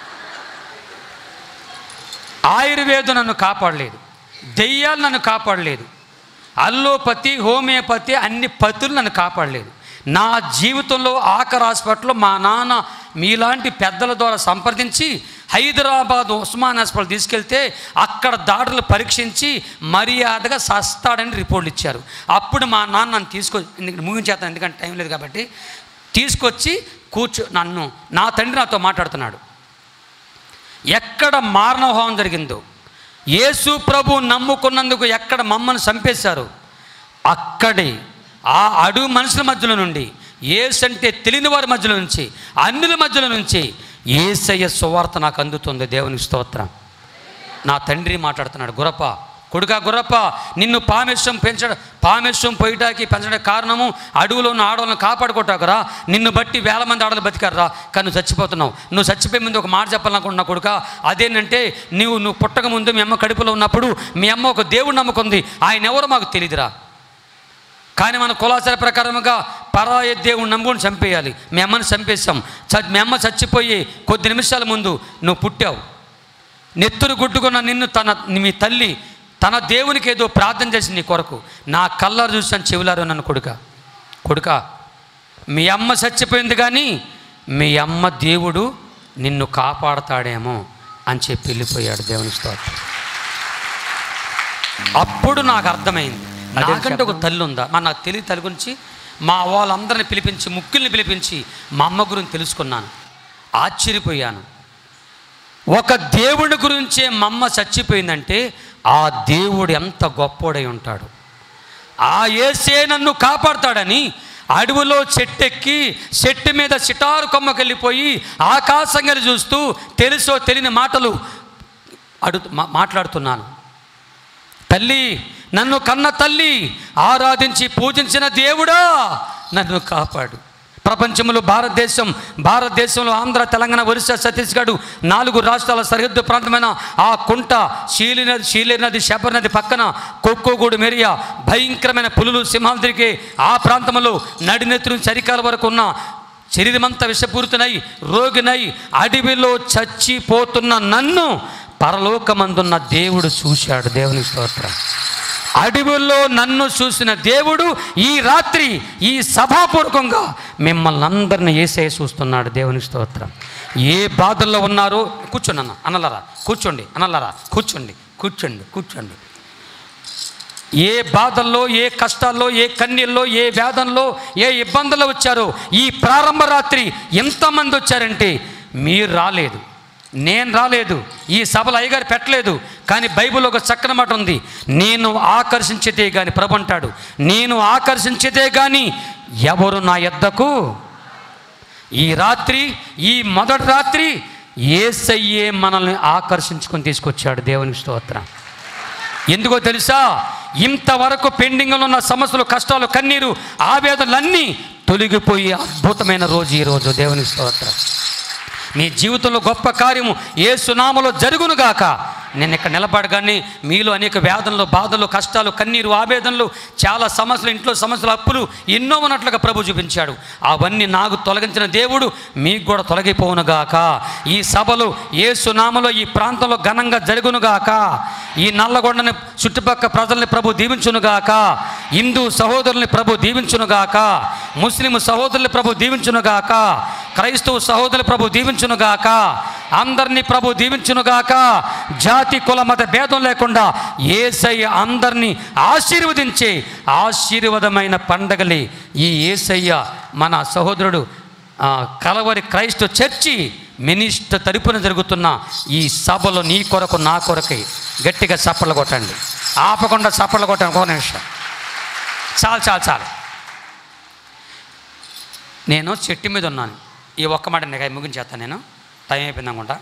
ఆయుర్వేదం నన్ను కాపాడలేదు దెయ్యాలు నన్ను కాపాడలేదు అల్లోపతి హోమియోపతి అన్ని పతులు నన్ను కాపాడలేదు నా జీవితంలో ఆఖరి హాస్పిటల్లో మా నాన్న మీలాంటి పెద్దల ద్వారా సంప్రదించి హైదరాబాద్ ఉస్మాన్ హాస్పిటల్ తీసుకెళ్తే అక్కడ దాడులు పరీక్షించి మర్యాదగా సస్తాడని రిపోర్ట్లు ఇచ్చారు అప్పుడు మా నాన్న నన్ను తీసుకొ ఎందుకంటే ముగించేస్తాను ఎందుకంటే టైం లేదు కాబట్టి తీసుకొచ్చి కూర్చో నన్ను నా తండ్రి నాతో మాట్లాడుతున్నాడు ఎక్కడ మారణహోమం జరిగిందో యేసు ప్రభు నమ్ముకున్నందుకు ఎక్కడ మమ్మల్ని చంపేశారు అక్కడే ఆ అడుగు మనుషుల మధ్యలో నుండి ఏసు అంటే తెలియని వారి మధ్యలో నుంచి అన్యుల మధ్యలో నుంచి ఏసయ్య సువార్త నాకు అందుతుంది దేవుని స్తోత్రం నా తండ్రి మాట్లాడుతున్నాడు గురప్ప కొడుక గురప్ప నిన్ను పామెశ్వం పెంచడం పామెశ్వం పోయటానికి పెంచడానికి కారణము అడవులో ఉన్న ఆడవాళ్ళని కాపాడుకోటాకరా నిన్ను బట్టి వేల మంది ఆడలు బతికారా కానీ నువ్వు చచ్చిపోతున్నావు నువ్వు చచ్చిపోయే ముందు ఒక మాట చెప్పాలనుకుంటున్నా కొడుక అదేంటంటే నువ్వు నువ్వు పుట్టక ముందు మీ అమ్మ కడుపులో ఉన్నప్పుడు మీ అమ్మ ఒక దేవుడు నమ్ముకుంది ఆయన ఎవరో మాకు తెలియదురా కానీ మన కులాచార ప్రకారముగా పరాయ దేవుని నమ్ముకొని చంపేయాలి మీ అమ్మని చంపేశాం చ మీ అమ్మ చచ్చిపోయి కొద్ది నిమిషాల ముందు నువ్వు పుట్టావు నెత్తురు గుడ్డుకున్న నిన్ను తన మీ తల్లి తన దేవునికి ఏదో ప్రార్థన చేసింది నీ కొరకు నా కళ్ళారు చూసాను చెవులారు నన్ను కొడుక కొడుక మీ అమ్మ చచ్చిపోయింది కానీ మీ అమ్మ దేవుడు నిన్ను కాపాడతాడేమో అని చెప్పి వెళ్ళిపోయాడు దేవుని స్తోత్రం అప్పుడు నాకు అర్థమైంది నాకంటే ఒక తల్లి ఉందా మా నాకు తెలియ తల్లి గురించి మా వాళ్ళందరిని పిలిపించి ముక్కుల్ని పిలిపించి మా అమ్మ గురించి తెలుసుకున్నాను ఆశ్చర్యపోయాను ఒక దేవుడి గురించే మా అమ్మ చచ్చిపోయిందంటే ఆ దేవుడు ఎంత గొప్పోడై ఉంటాడు ఆ ఏసే నన్ను కాపాడతాడని అడవిలో చెట్టెక్కి చెట్టు మీద సిటారు కొమ్మకెళ్ళిపోయి ఆకాశంగా చూస్తూ తెలుసో తెలియని మాటలు అడు మా- మాట్లాడుతున్నాను తల్లి నన్ను కన్న తల్లి ఆరాధించి పూజించిన దేవుడా నన్ను కాపాడు ప్రపంచంలో భారతదేశం భారతదేశంలో ఆంధ్ర తెలంగాణ ఒరిస్సా ఛత్తీస్గఢ్ నాలుగు రాష్ట్రాల సరిహద్దు ప్రాంతమైన ఆ కుంట శీలి నది శీలి నది శబర్ నది పక్కన కొక్కోగూడు మెరియా భయంకరమైన పులులు సింహాలు తిరిగే ఆ ప్రాంతంలో నడినెత్తురు చరికాల వరకు ఉన్న శరీరమంతా విషపూరితనై రోగినై అడవిలో చచ్చిపోతున్న నన్ను పరలోకమందున్న దేవుడు చూశాడు దేవుని స్తోత్రం అడవుల్లో నన్ను చూసిన దేవుడు ఈ రాత్రి ఈ సభాపూర్వకంగా మిమ్మల్ని అందరిని ఏసే చూస్తున్నాడు దేవుని స్తోత్రం ఏ బాధల్లో ఉన్నారో కూర్చోండి అన్న అనలరా కూర్చోండి అనలరా కూర్చోండి కూర్చోండి కూర్చోండి ఏ బాధల్లో ఏ కష్టాల్లో ఏ కన్నీల్లో ఏ వేదనలో ఏ ఇబ్బందుల్లో వచ్చారో ఈ ప్రారంభ రాత్రి ఎంతమంది వచ్చారంటే మీరు రాలేదు నేను రాలేదు ఈ సభలు అయ్యగారు పెట్టలేదు కానీ బైబిల్ ఒక చక్కని మాట ఉంది నేను ఆకర్షించితే కానీ ప్రభు అంటాడు నేను ఆకర్షించితే కానీ ఎవరు నా ఎద్దకు ఈ రాత్రి ఈ మొదటి రాత్రి ఏసయ్యే మనల్ని ఆకర్షించుకొని తీసుకొచ్చాడు దేవుని స్తోత్రం ఎందుకో తెలుసా ఇంతవరకు పెండింగ్లో ఉన్న సమస్యలు కష్టాలు కన్నీరు ఆవేదనలన్నీ తొలగిపోయి అద్భుతమైన రోజు ఈ రోజు దేవుని స్తోత్రం మీ జీవితంలో గొప్ప కార్యము ఏ సునామలో జరుగునుగాక నేను ఇక్కడ నిలబడగానే మీలో అనేక వేదనలు బాధలు కష్టాలు కన్నీరు ఆవేదనలు చాలా సమస్యలు ఇంట్లో సమస్యలు అప్పులు ఎన్నో ఉన్నట్లుగా ప్రభు చూపించాడు అవన్నీ నాకు తొలగించిన దేవుడు మీకు కూడా తొలగిపోవునుగాక ఈ సభలు ఏ సునామలో ఈ ప్రాంతంలో ఘనంగా జరుగునుగాక ఈ నల్లగొండని చుట్టుపక్కల ప్రజల్ని ప్రభు దీవించునుగాక హిందూ సహోదరుల్ని ప్రభు దీవించునుగాక ముస్లిం సహోదరుల్ని ప్రభు దీవించునుగాక క్రైస్తవ సహోదరులు ప్రభు దీవించునుగాక అందరినీ ప్రభు దీవించునుగాక జాతి కుల మత భేదం లేకుండా ఏసయ్య అందరినీ ఆశీర్వదించే ఆశీర్వాదమైన పండగలే ఈ ఏసయ్య మన సహోదరుడు ఆ, కలవరి క్రైస్త చర్చి మినిస్టర్ తరపున జరుగుతున్న ఈ సభలో నీ కొరకు నా కొరకై గట్టిగా చప్పట్లు కొట్టండి ఆపకుండా చప్పట్లు కొట్టండి ఒక నిమిషం చాలు చాలు చాలు నేను చెట్టు మీద ఉన్నాను ఈ ఒక్క మాట నీకు ముగించేస్తాను నేను టైం అయిపోయింది అనుకుంటా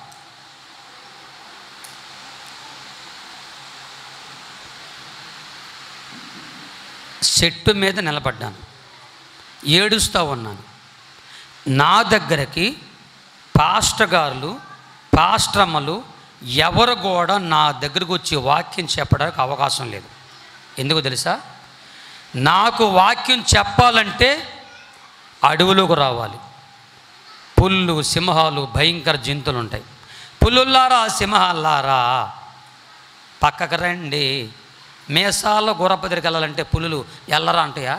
చెట్టు మీద నిలబడ్డాను ఏడుస్తూ ఉన్నాను నా దగ్గరకి పాస్టర్ గారులు పాస్ట్రమ్మలు ఎవరు కూడా నా దగ్గరకు వచ్చి వాక్యం చెప్పడానికి అవకాశం లేదు ఎందుకు తెలుసా నాకు వాక్యం చెప్పాలంటే అడవులోకి రావాలి పుల్లు సింహాలు భయంకర జంతువులు ఉంటాయి పుల్లుల్లారా సింహాలారా పక్కకు రండి మేసాల గుర్రపదిరికి వెళ్ళాలంటే పులులు ఎల్లరా అంటాయా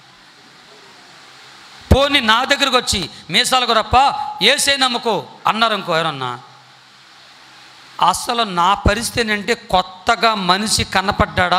పోని నా దగ్గరకు వచ్చి మీసాల గురప్ప ఏసే నమ్ముకో అన్నారు ఇంకో ఎవరన్నా అసలు నా పరిస్థితి ఏంటంటే కొత్తగా మనిషి కనపడ్డా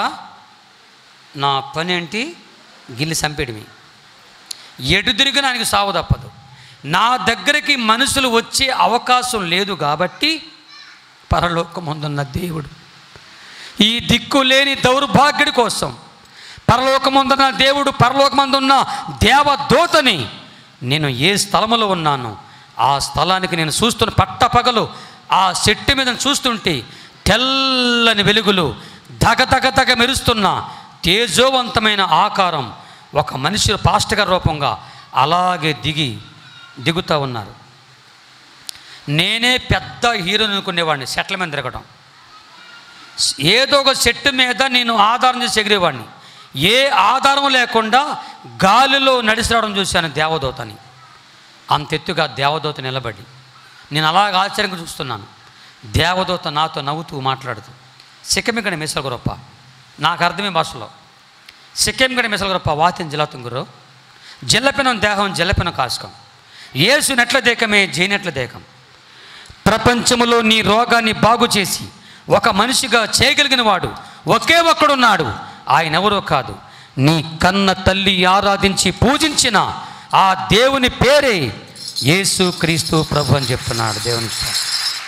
నా పని ఏంటి గిల్లి చంపేయడమే ఎటు తిరిగి నాకు సావు తప్పదు నా దగ్గరికి మనుషులు వచ్చే అవకాశం లేదు కాబట్టి పరలోకమందున్న దేవుడు ఈ దిక్కు లేని దౌర్భాగ్యుడి కోసం పరలోకమందున్న దేవుడు పరలోకమందున్న దేవదూతని నేను ఏ స్థలములో ఉన్నాను ఆ స్థలానికి నేను చూస్తున్న పట్టపగలు ఆ చెట్టు మీద చూస్తుంటే తెల్లని వెలుగులు దగ దగ దగ మెరుస్తున్న తేజోవంతమైన ఆకారం ఒక మనిషి పాస్టర్ గారి రూపంగా అలాగే దిగి దిగుతూ ఉన్నారు నేనే పెద్ద హీరోని అనుకునేవాడిని సెట్ల మీద తిరగడం ఏదో ఒక చెట్టు మీద నేను ఆధారం చేసి ఎగిరేవాడిని ఏ ఆధారం లేకుండా గాలిలో నడిచి రావడం చూశాను దేవదూతని అంత ఎత్తుగా దేవదూత నిలబడి నేను అలాగ ఆశ్చర్యంగా చూస్తున్నాను దేవదూత నాతో నవ్వుతూ మాట్లాడుతూ సిక్కమిగడ మిసల గురప్ప నాకు అర్థమే భాషలో సిక్కింగడ మిసల గురప్ప వాతిని జిల్లాతుంగురు జిల్లపినం దేహం జిల్లపిన కాసుకం ఏసు నెట్ల దేకమే జైనెట్ల దేకం ప్రపంచములో నీ రోగాన్ని బాగు చేసి ఒక మనిషిగా చేయగలిగిన వాడు ఒకే ఒక్కడున్నాడు ఆయన ఎవరో కాదు నీ కన్న తల్లి ఆరాధించి పూజించిన ఆ దేవుని పేరే యేసు క్రీస్తు ప్రభు అని చెప్తున్నాడు దేవుని స్తోత్రం.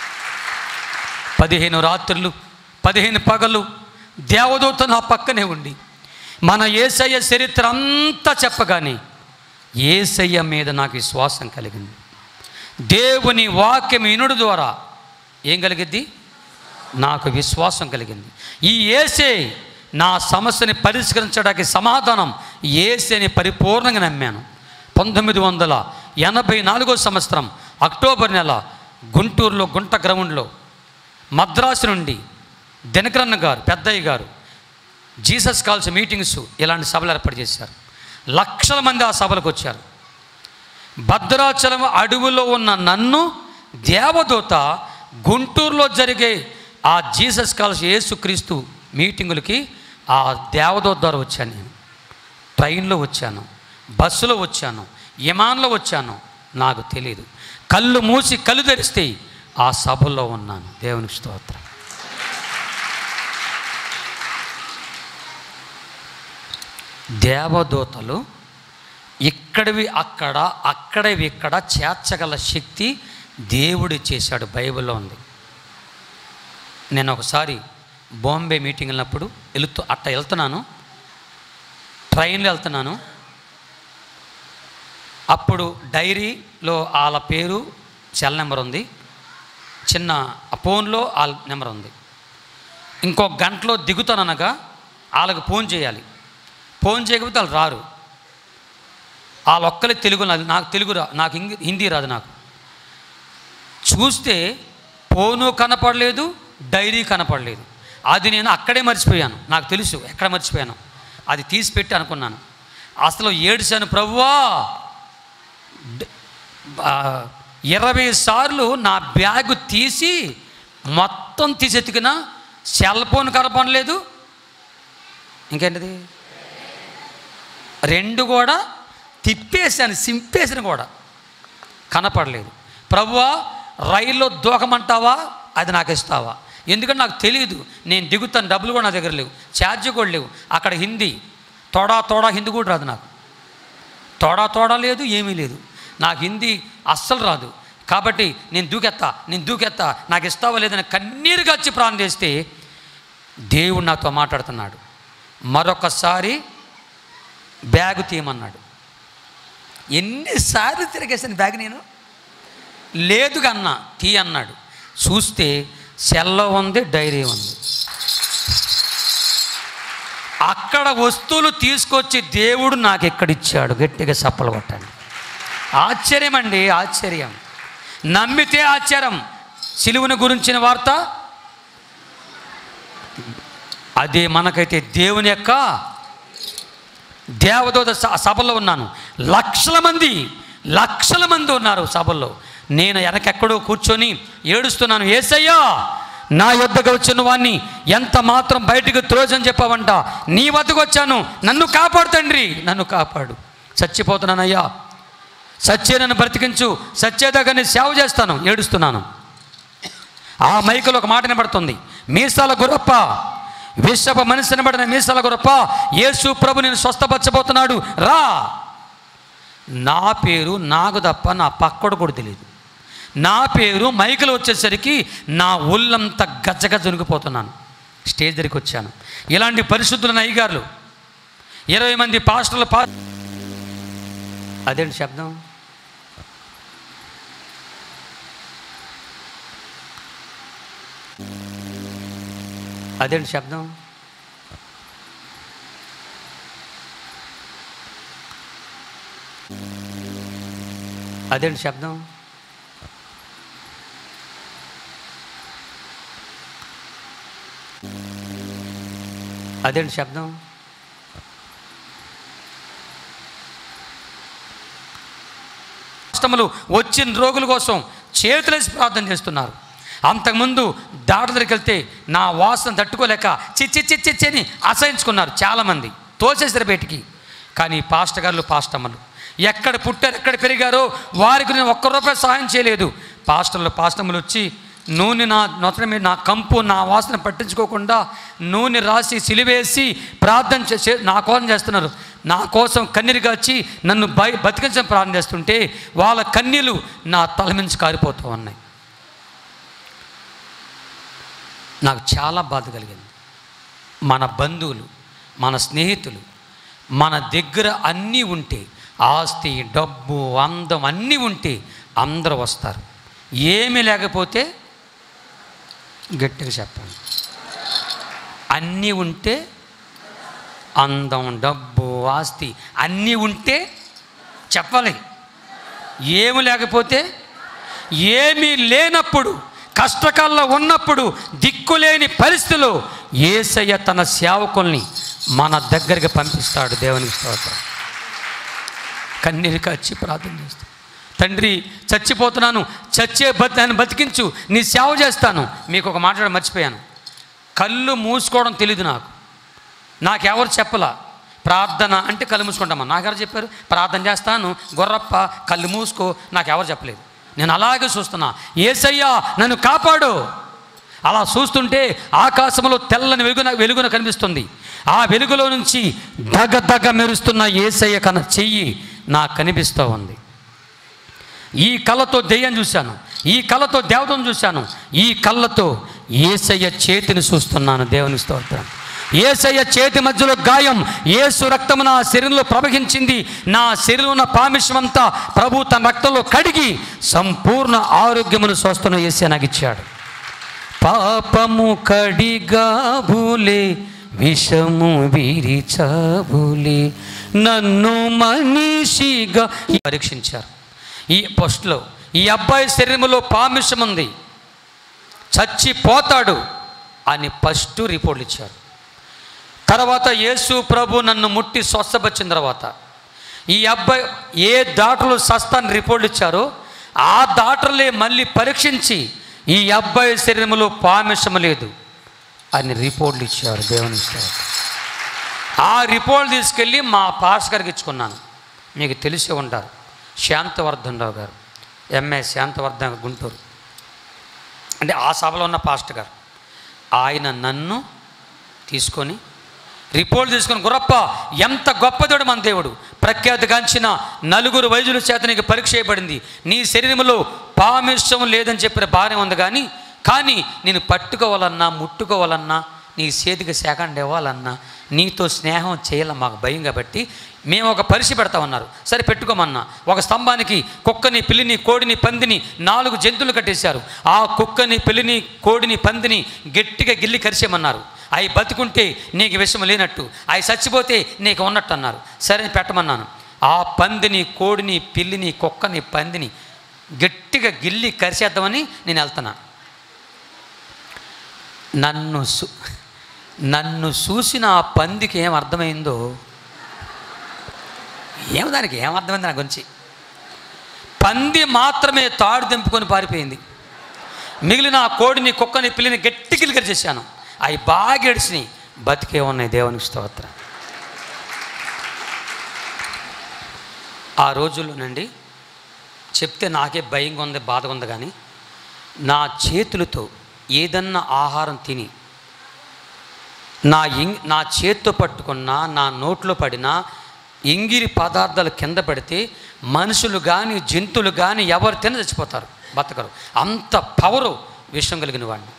పదిహేను రాత్రులు పదిహేను పగలు దేవదూత నా పక్కనే ఉండి మన ఏసయ్య చరిత్ర అంతా చెప్పగానే ఏసయ్య మీద నాకు విశ్వాసం కలిగింది దేవుని వాక్యం వినుడు ద్వారా ఏం కలిగిద్ది నాకు విశ్వాసం కలిగింది ఈ ఏసే నా సమస్యని పరిష్కరించడానికి సమాధానం ఏసేని పరిపూర్ణంగా నమ్మాను పంతొమ్మిది వందల ఎనభై నాలుగో సంవత్సరం అక్టోబర్ నెల గుంటూరులో గుంట గ్రౌండ్లో మద్రాసు నుండి దినకరన్న గారు పెద్దయ్య గారు జీసస్ కాల్స్ మీటింగ్స్ ఇలాంటి సభలు ఏర్పాటు చేశారు లక్షల మంది ఆ సభలకు వచ్చారు భద్రాచలం అడవులో ఉన్న నన్ను దేవదూత గుంటూరులో జరిగే ఆ జీసస్ కాల్స్ యేసుక్రీస్తు మీటింగులకి ఆ దేవదూత ద్వారా వచ్చాను నేను ట్రైన్లో వచ్చాను బస్సులో వచ్చాను విమానంలో వచ్చాను నాకు తెలియదు కళ్ళు మూసి కళ్ళు తెరిస్తే ఆ సభలో ఉన్నాను దేవునికి స్తోత్రం దేవదూతలు ఇక్కడివి అక్కడ అక్కడవి ఇక్కడ చేర్చగల శక్తి దేవుడు చేశాడు బైబిల్లో ఉంది నేను ఒకసారి బాంబే మీటింగ్ వెళ్ళినప్పుడు వెళుతూ అట్ట వెళ్తున్నాను ట్రైన్లో వెళ్తున్నాను అప్పుడు డైరీలో వాళ్ళ పేరు సెల్ నెంబర్ ఉంది చిన్న ఆ ఫోన్లో వాళ్ళ నెంబర్ ఉంది ఇంకో గంటలో దిగుతాననగా వాళ్ళకి ఫోన్ చేయాలి ఫోన్ చేయకపోతే వాళ్ళు రారు వాళ్ళ ఒక్కలే తెలుగు నాది నాకు తెలుగు రా నాకు ఇంగ్ హిందీ రాదు నాకు చూస్తే ఫోను కనపడలేదు డైరీ కనపడలేదు అది నేను అక్కడే మర్చిపోయాను నాకు తెలుసు ఎక్కడ మర్చిపోయాను అది తీసి పెట్టి అనుకున్నాను అసలు ఏడుశాను ప్రభువా డ- ఆ, ఇరవై సార్లు నా బ్యాగు తీసి మొత్తం తీసి ఎతికినా సెల్ ఫోన్ కనపడలేదు ఇంకేంటిది రెండు కూడా తిప్పేసాను సింపేసాను కూడా కనపడలేదు ప్రభువా రైల్లో దూకమంటావా అది నాకు ఇస్తావా ఎందుకంటే నాకు తెలియదు నేను దిగుతాను డబ్బులు కూడా నా దగ్గర లేవు ఛార్జ్ కూడా లేవు అక్కడ హిందీ తోడా తోడా హిందీ కూడా రాదు నాకు తోడా తోడా లేదు ఏమీ లేదు నాకు హిందీ అస్సలు రాదు కాబట్టి నేను దూకెత్తా నేను దూకెత్తా నాకు ఇస్తావా లేదని కన్నీరుగా వచ్చి ప్రాణం చేస్తే దేవుడు నాతో మాట్లాడుతున్నాడు మరొకసారి బ్యాగు తీయమన్నాడు ఎన్నిసార్లు తిరిగేసాను బ్యాగ్ నేను లేదు కన్నా తీ అన్నాడు చూస్తే సెల్లో ఉంది డైరీ ఉంది అక్కడ వస్తువులు తీసుకొచ్చి దేవుడు నాకు ఎక్కడిచ్చాడు గట్టిగా సప్పలు కొట్టండి ఆశ్చర్యం అండి ఆశ్చర్యం నమ్మితే ఆశ్చర్యం సిలువుని గురించిన వార్త అదే మనకైతే దేవుని యొక్క దేవదూత స- సభలో ఉన్నాను లక్షల మంది లక్షల మంది ఉన్నారు సభల్లో నేను వెనకెక్కడో కూర్చొని ఏడుస్తున్నాను ఏసయ్యా నా యొద్దకు వచ్చిన వాడిని ఎంత మాత్రం బయటకు త్రోజని చెప్పావంట నీ వద్దకు వచ్చాను నన్ను కాపాడు తండ్రి నన్ను కాపాడు చచ్చిపోతున్నానయ్యా సత్యే నన్ను బ్రతికించు సత్యేదాకా నేను సేవ చేస్తాను ఏడుస్తున్నాను ఆ మైకులో ఒక మాట వినబడుతుంది మీసాల గురప్ప విశ్వప మనిషి నినబడిన మీసాల గురప్ప యేసు ప్రభు నేను స్వస్థపరచబోతున్నాడు రా నా పేరు నాకు తప్ప నా పక్కడు కూడా తెలియదు నా పేరు మైకులు వచ్చేసరికి నా ఒళ్ళంతా గజ్జగజ్జ ఉనికిపోతున్నాను స్టేజ్ దగ్గరికి వచ్చాను ఇలాంటి పరిశుద్ధులైన అయ్యగారులు ఇరవై మంది పాస్టర్ల పా అదేంటి శబ్దం అదేంటి శబ్దం అదేంటి శబ్దం అదేంటి శబ్దం కష్టములు వచ్చిన రోగుల కోసం చేతులేసి ప్రార్థన చేస్తున్నారు అంతకుముందు దాట దగ్గరికి వెళ్తే నా వాసన తట్టుకోలేక చిచ్చి చిచ్చి అని అసహించుకున్నారు చాలామంది తోసేసారు బయటికి కానీ పాస్టర్ గారు పాస్టమ్మలు ఎక్కడ పుట్టారు ఎక్కడ పెరిగారో వారికి నేను ఒక్క రూపాయి సహాయం చేయలేదు పాస్టర్లు పాస్టమ్మలు వచ్చి నూనె నా నొత్తన మీద నా కంపు నా వాసన పట్టించుకోకుండా నూనె రాసి సిలివేసి ప్రార్థన చేసే నా కోసం చేస్తున్నారు నా కోసం కన్నీరుగా వచ్చి నన్ను బయ బతికించడం ప్రార్థన చేస్తుంటే వాళ్ళ కన్నీళ్ళు నా తల మించి కారిపోతూ ఉన్నాయి నాకు చాలా బాధ కలిగింది మన బంధువులు మన స్నేహితులు మన దగ్గర అన్నీ ఉంటే ఆస్తి డబ్బు అందం అన్నీ ఉంటే అందరూ వస్తారు ఏమీ లేకపోతే గట్టిగా చెప్పండి అన్నీ ఉంటే అందం డబ్బు ఆస్తి అన్నీ ఉంటే చెప్పాలి ఏమి లేకపోతే ఏమీ లేనప్పుడు కష్టకాలంలో ఉన్నప్పుడు దిక్కులేని పరిస్థితిలో ఏసయ్య తన సేవకుల్ని మన దగ్గరికి పంపిస్తాడు దేవునికి స్తోత్రం కన్నీరు కచ్చి ప్రార్థన చేస్తాను తండ్రి చచ్చిపోతున్నాను చచ్చే బతి నన్ను బతికించు నీ సేవ చేస్తాను మీకు ఒక మాట మర్చిపోయాను కళ్ళు మూసుకోవడం తెలీదు నాకు నాకెవరు చెప్పలా ప్రార్థన అంటే కళ్ళు మూసుకుంటామా నాకెవరు చెప్పారు ప్రార్థన చేస్తాను గొర్రప్ప కళ్ళు మూసుకో నాకెవరు చెప్పలేదు నేను అలాగే చూస్తున్నా ఏసయ్యా నన్ను కాపాడు అలా చూస్తుంటే ఆకాశంలో తెల్లని వెలుగున వెలుగున కనిపిస్తుంది ఆ వెలుగులో నుంచి దగ దగ మెరుస్తున్న ఏసయ్య కన చెయ్యి నాకు కనిపిస్తూ ఉంది ఈ కళ్ళతో దెయ్యం చూశాను ఈ కళ్ళతో దేవతను చూశాను ఈ కళ్ళతో ఏసయ్య చేతిని చూస్తున్నాను దేవుని స్తోత్రం ఏసయ్య చేతి మధ్యలో గాయం ఏసు రక్తము నా శరీరంలో ప్రవహించింది నా శరీరంలో ఉన్న పామిషమంతా ప్రభు తన రక్తంలో కడిగి సంపూర్ణ ఆరోగ్యమును స్వస్థను ఏసే నాకు ఇచ్చాడు పాపము కడిగాబులే విషము విరిచాబులే నన్ను మనిషిగా పరీక్షించారు ఈ పోస్ట్లో ఈ అబ్బాయి శరీరంలో పామిషం ఉంది చచ్చిపోతాడు అని ఫస్ట్ రిపోర్ట్లు ఇచ్చారు తర్వాత యేసు ప్రభు నన్ను ముట్టి స్వస్థపరిచిన తర్వాత ఈ అబ్బాయి ఏ డాక్టర్లు సస్తాన్ని రిపోర్ట్లు ఇచ్చారో ఆ డాక్టర్లే మళ్ళీ పరీక్షించి ఈ అబ్బాయి శరీరంలో పామిషం లేదు అని రిపోర్ట్లు ఇచ్చారు దేవుని ఇచ్చారు ఆ రిపోర్ట్ తీసుకెళ్ళి మా పాస్ గారికి ఇచ్చుకున్నాను మీకు తెలిసే ఉంటారు శాంతవర్ధన్ రావు గారు ఎంఏ శాంతవర్ధన్ గుంటూరు అంటే ఆ సభలో ఉన్న పాస్టర్ గారు ఆయన నన్ను తీసుకొని రిపోర్ట్ తీసుకొని గురప్ప ఎంత గొప్పదేవుడు మన దేవుడు ప్రఖ్యాతిగాంచిన నలుగురు వైద్యుల చేత నీకు పరీక్ష చేయబడింది నీ శరీరంలో పామిష్టం లేదని చెప్పిన బాగానే ఉంది కానీ కానీ నేను పట్టుకోవాలన్నా ముట్టుకోవాలన్నా నీ చేతికి సేకండి ఇవ్వాలన్నా నీతో స్నేహం చేయాల మాకు భయం కాబట్టి మేము ఒక పరీక్ష పెడతామన్నారు సరే పెట్టుకోమన్నా ఒక స్తంభానికి కుక్కని పిల్లిని కోడిని పందిని నాలుగు జంతువులు కట్టేశారు ఆ కుక్కని పిల్లిని కోడిని పందిని గట్టిగా గిల్లి కరిచేయమన్నారు అవి బతుకుంటే నీకు విషయం లేనట్టు అవి చచ్చిపోతే నీకు ఉన్నట్టు అన్నారు సరే అని పెట్టమన్నాను ఆ పందిని కోడిని పిల్లిని కుక్కని పందిని గట్టిగా గిల్లి కరిచేద్దామని నేను వెళ్తున్నా నన్ను సు నన్ను చూసిన ఆ పందికి ఏం అర్థమైందో ఏం దానికి ఏం అర్థమైంది నా గురించి పంది మాత్రమే తాడు తెంపుకొని పారిపోయింది మిగిలిన ఆ కోడిని కుక్కని పిల్లిని గట్టి గిలికరి చేశాను అవి బాగా ఏడిసినాయి బతికే ఉన్నాయి దేవునికి స్తోత్రం ఆ రోజుల్లోనండి చెప్తే నాకే భయంగా ఉంది బాధగా ఉంది కానీ నా చేతులతో ఏదన్నా ఆహారం తిని నా ఇంగ్ నా చేత్తో పట్టుకున్న నా నోట్లో పడిన ఇంగిరి పదార్థాలు కింద పడితే మనుషులు కానీ జంతువులు కానీ ఎవరు తిన చచ్చిపోతారు బతకరు అంత పవరు విషయం కలిగిన వాడిని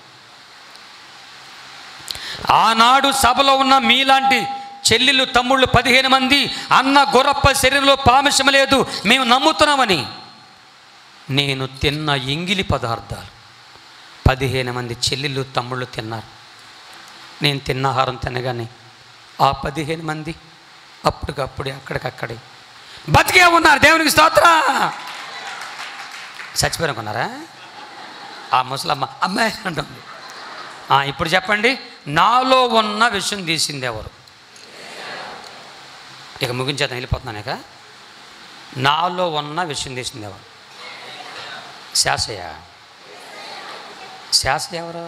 ఆనాడు సభలో ఉన్న మీలాంటి చెల్లెళ్ళు తమ్ముళ్ళు పదిహేను మంది అన్న గొరప్ప శరీరంలో పామిషం లేదు మేము నమ్ముతున్నామని నేను తిన్న ఎంగిలి పదార్థాలు పదిహేను మంది చెల్లెళ్ళు తమ్ముళ్ళు తిన్నారు నేను తిన్న ఆహారం తినగానే ఆ పదిహేను మంది అప్పటికప్పుడే అక్కడికక్కడే బతికే ఉన్నారు దేవునికి స్తోత్ర చచ్చిపోయారనుకున్నారా ఆ ముసలమ్మ అమ్మాయి అంటుంది ఆ, ఇప్పుడు చెప్పండి నాలో ఉన్న విషయం తీసింది ఎవరు ఇక ముగించేద్దాం వెళ్ళిపోతున్నాను ఇక నాలో ఉన్న విషయం తీసింది ఎవరు శాసయ్య శాసయ్య ఎవరు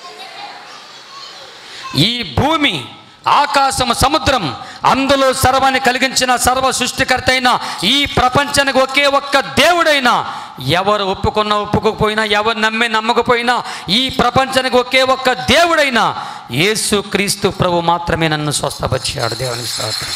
ఈ భూమి ఆకాశము సముద్రం అందులో సర్వాన్ని కలిగించిన సర్వ సృష్టికర్త అయిన ఈ ప్రపంచానికి ఒకే ఒక్క దేవుడైనా ఎవరు ఒప్పుకున్నా ఒప్పుకోకపోయినా ఎవరు నమ్మి నమ్మకపోయినా ఈ ప్రపంచానికి ఒకే ఒక్క దేవుడైనా యేసు క్రీస్తు ప్రభు మాత్రమే నన్ను స్వస్థపరిచాడు దేవునికి స్తోత్రం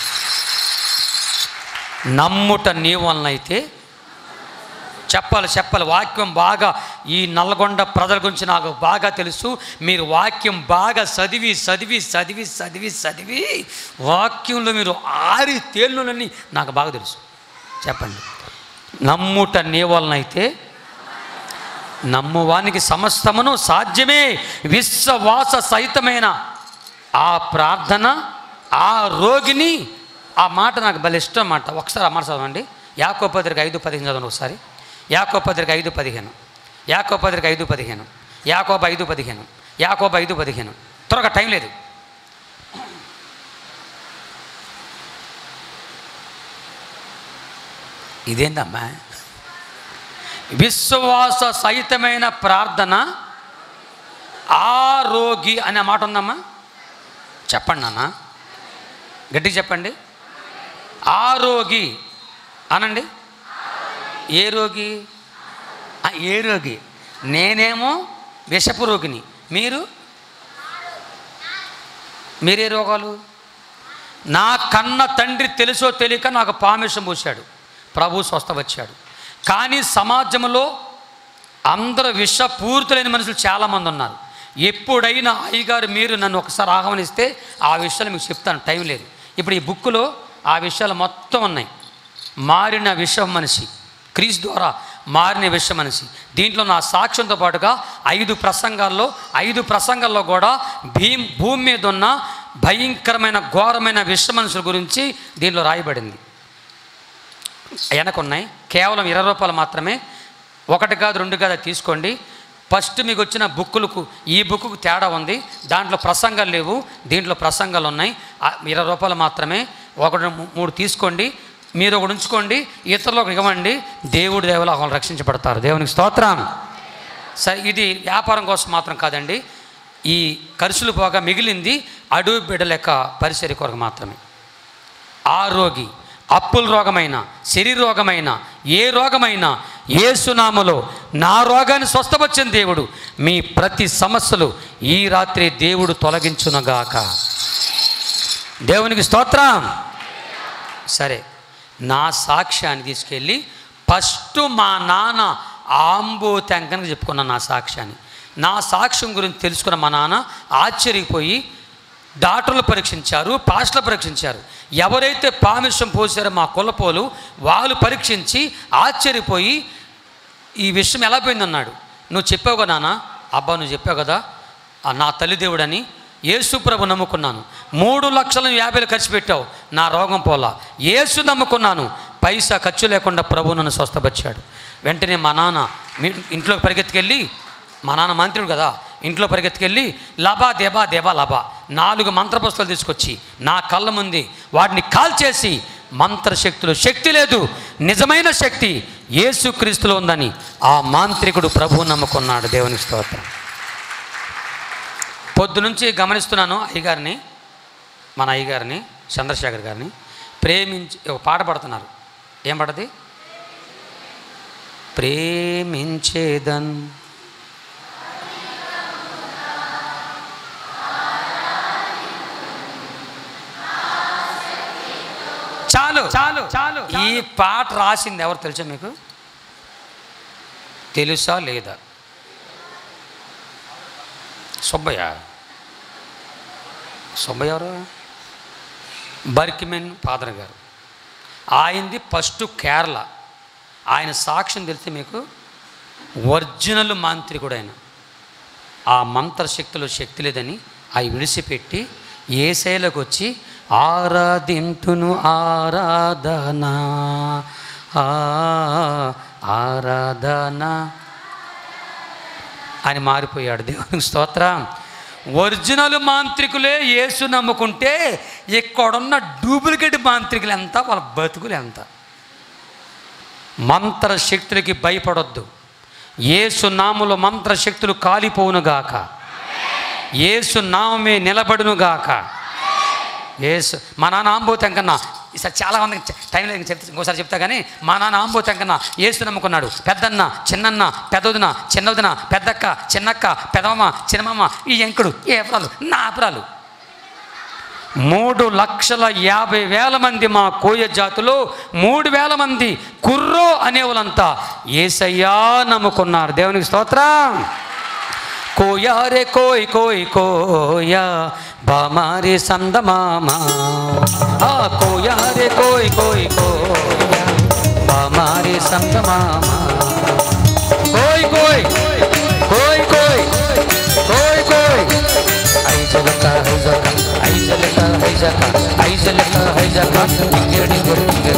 నమ్ముట నీ వలన అయితే చెప్పాలి చెప్పాలి వాక్యం బాగా ఈ నల్గొండ ప్రజల గురించి నాకు బాగా తెలుసు మీరు వాక్యం బాగా చదివి చదివి చదివి చదివి చదివి వాక్యంలో మీరు ఆరి తేళ్ళని నాకు బాగా తెలుసు చెప్పండి నమ్ముట నీ వలన అయితే నమ్మువానికి సమస్తమును సాధ్యమే విశ్వవాస సహితమైన ఆ ప్రార్థన ఆ రోగిని ఆ మాట నాకు భలే ఇష్టం మాట ఒకసారి ఆ మాట చదవండి యాకో పత్రిక ఐదు పదిహేను చదవండి ఒకసారి యాకో పత్రిక ఐదు పదిహేను యాకో పత్రిక ఐదు పదిహేను యాకోబ ఐదు పదిహేను యాకోబ ఐదు పదిహేను త్వరగా టైం లేదు ఇదేందమ్మా విశ్వాస సహితమైన ప్రార్థన ఆరోగి అనే మాట ఉందమ్మా చెప్పండి నాన్న గట్టిగా చెప్పండి ఆరోగి అనండి ఏ రోగి ఆ, ఏ రోగి నేనేమో విషపు రోగిని మీరు మీరే రోగాలు నా కన్న తండ్రి తెలుసో తెలియక నాకు పామిషం పూశాడు ప్రభు స్వస్థవచ్చాడు కానీ సమాజంలో అందరూ విషపూరితులైన మనుషులు చాలామంది ఉన్నారు ఎప్పుడైనా అయ్యగారు మీరు నన్ను ఒకసారి ఆహ్వానిస్తే ఆ విషయాలు మీకు చెప్తాను టైం లేదు ఇప్పుడు ఈ బుక్లో ఆ విషయాలు మొత్తం ఉన్నాయి మారిన విషం మనిషి క్రీస్ ద్వారా మారిన విషం మనిషి దీంట్లో నా సాక్ష్యంతో పాటుగా ఐదు ప్రసంగాల్లో ఐదు ప్రసంగాల్లో కూడా భీమ్ భూమి మీద ఉన్న భయంకరమైన ఘోరమైన విష మనుషుల గురించి దీనిలో రాయబడింది వెనకున్నాయి కేవలం ఇరవై రూపాయలు మాత్రమే ఒకటి కాదు రెండు కాదు అది తీసుకోండి ఫస్ట్ మీకు వచ్చిన బుక్కులకు ఈ బుక్కు తేడా ఉంది దాంట్లో ప్రసంగాలు లేవు దీంట్లో ప్రసంగాలు ఉన్నాయి ఆ, ఇరవై రూపాయలు మాత్రమే ఒకటి మూ- మూడు తీసుకోండి మీరు ఒకటి ఉంచుకోండి ఇతరులకు ఇవ్వండి దేవుడి దేవులు వాళ్ళు రక్షించబడతారు దేవునికి స్తోత్రం సరే ఇది వ్యాపారం కోసం మాత్రం కాదండి ఈ ఖర్చులు పోగా మిగిలింది అడవి బిడ్డల యొక్క పరిసరి కొరకు మాత్రమే ఆరోగి అప్పుల రోగమైన శరీర రోగమైన ఏ రోగమైనా ఏ సునామలో నా రోగాన్ని స్వస్థపరిచిన దేవుడు మీ ప్రతి సమస్యలు ఈ రాత్రి దేవుడు తొలగించునగాక దేవునికి స్తోత్రం సరే నా సాక్ష్యాన్ని తీసుకెళ్ళి ఫస్ట్ మా నాన్న ఆంబోతంకనకు చెప్పుకున్నాను నా సాక్ష్యాన్ని నా సాక్ష్యం గురించి తెలుసుకున్న మా నాన్న ఆశ్చర్యపోయి డాక్టర్లు పరీక్షించారు పాస్టర్లు పరీక్షించారు ఎవరైతే పామిషం పోసారో మా కులపోలు వాళ్ళు పరీక్షించి ఆశ్చర్యపోయి ఈ విషయం ఎలా పోయిందన్నాడు నువ్వు చెప్పావు కదా నాన్న అబ్బా నువ్వు చెప్పావు కదా ఆ నా తల్లిదేవుడని యేసు ప్రభు నమ్ముకున్నాను మూడు లక్షల యాభైలు ఖర్చు పెట్టావు నా రోగం పోలా యేసు నమ్ముకున్నాను పైసా ఖర్చు లేకుండా ప్రభు నన్ను స్వస్థపరిచాడు వెంటనే మా నాన్న మీ ఇంట్లోకి పరిగెత్తుకెళ్ళి మా నాన్న మంత్రుడు కదా ఇంట్లో పరిగెత్తుకెళ్ళి లబా దేబా దేబా లబా నాలుగు మంత్రపుస్తకాలు తీసుకొచ్చి నా కళ్ళ ముందు వాటిని కాల్చేసి మంత్రశక్తులు శక్తి లేదు నిజమైన శక్తి యేసుక్రీస్తులో ఉందని ఆ మాంత్రికుడు ప్రభువు నమ్ముకున్నాడు దేవునికి స్తోత్రం పొద్దు నుంచి గమనిస్తున్నాను అయ్యగారిని మన అయ్యగారిని చంద్రశేఖర్ గారిని ప్రేమించి ఒక పాట పాడుతున్నారు ఏం పాటది ప్రేమించేదన్ చాలు చాలు చాలు ఈ పాట రాసింది ఎవరు తెలుసా మీకు తెలుసా లేదా సుబ్బయ్య సుబ్బయ్య ఎవరు బర్కిమెన్ ఫాదర్ గారు ఆయనది ఫస్ట్ కేరళ ఆయన సాక్ష్యం తెలిస్తే మీకు ఒరిజినల్ మాంత్రికుడు ఆయన ఆ మంత్రశక్తిలో శక్తి లేదని అవి విడిచిపెట్టి ఏ శైలకు వచ్చి ఆరాధింతును ఆరాధన ఆ, ఆరాధన అని మారిపోయాడు దేవునికి స్తోత్రం ఒరిజినల్ మాంత్రికులే యేసు నమ్ముకుంటే ఇక్కడున్న డూప్లికేట్ మాంత్రికులు ఎంత వాళ్ళ బతుకులు ఎంత మంత్రశక్తులకి భయపడొద్దు ఏసు నాములో మంత్రశక్తులు కాలిపోవునుగాక ఏసు నామే నిలబడునుగాక ఏసు మా నాన్న ఆంబోతం కన్నా ఈసారి చాలా మందికి చె- టైం లేదు చెప్తా ఇంకోసారి చెప్తా కానీ మా నాన్న ఆంబోతం కన్నా ఏసు నమ్ముకున్నాడు పెద్దన్న చిన్నన్న పెద్దదిన చిన్నదిన పెద్దక్క చిన్నక్క పెదవమ్మ చిన్నమ్మ ఈ ఎంకుడు ఏ అపురాలు నా అపురాలు మూడు లక్షల యాభై వేల మంది మా కోయ జాతిలో మూడు వేల మంది కుర్రో అనేవాళ్ళంతా ఏసయ్యా నమ్ముకున్నారు దేవునికి స్తోత్రం కోయా రే కోయ్ కోయ్ కోయా బామారి సందమామ ఆ కోయా రే కోయ్ కోయ్ కోయా బామారి సందమామ కోయ్ కోయ్ కోయ్ కోయ్ కోయ్ కోయ్ ఐజలక హైజక ఐజలక హైజక ఐజలక హైజక డింగిర డింగిర డింగిర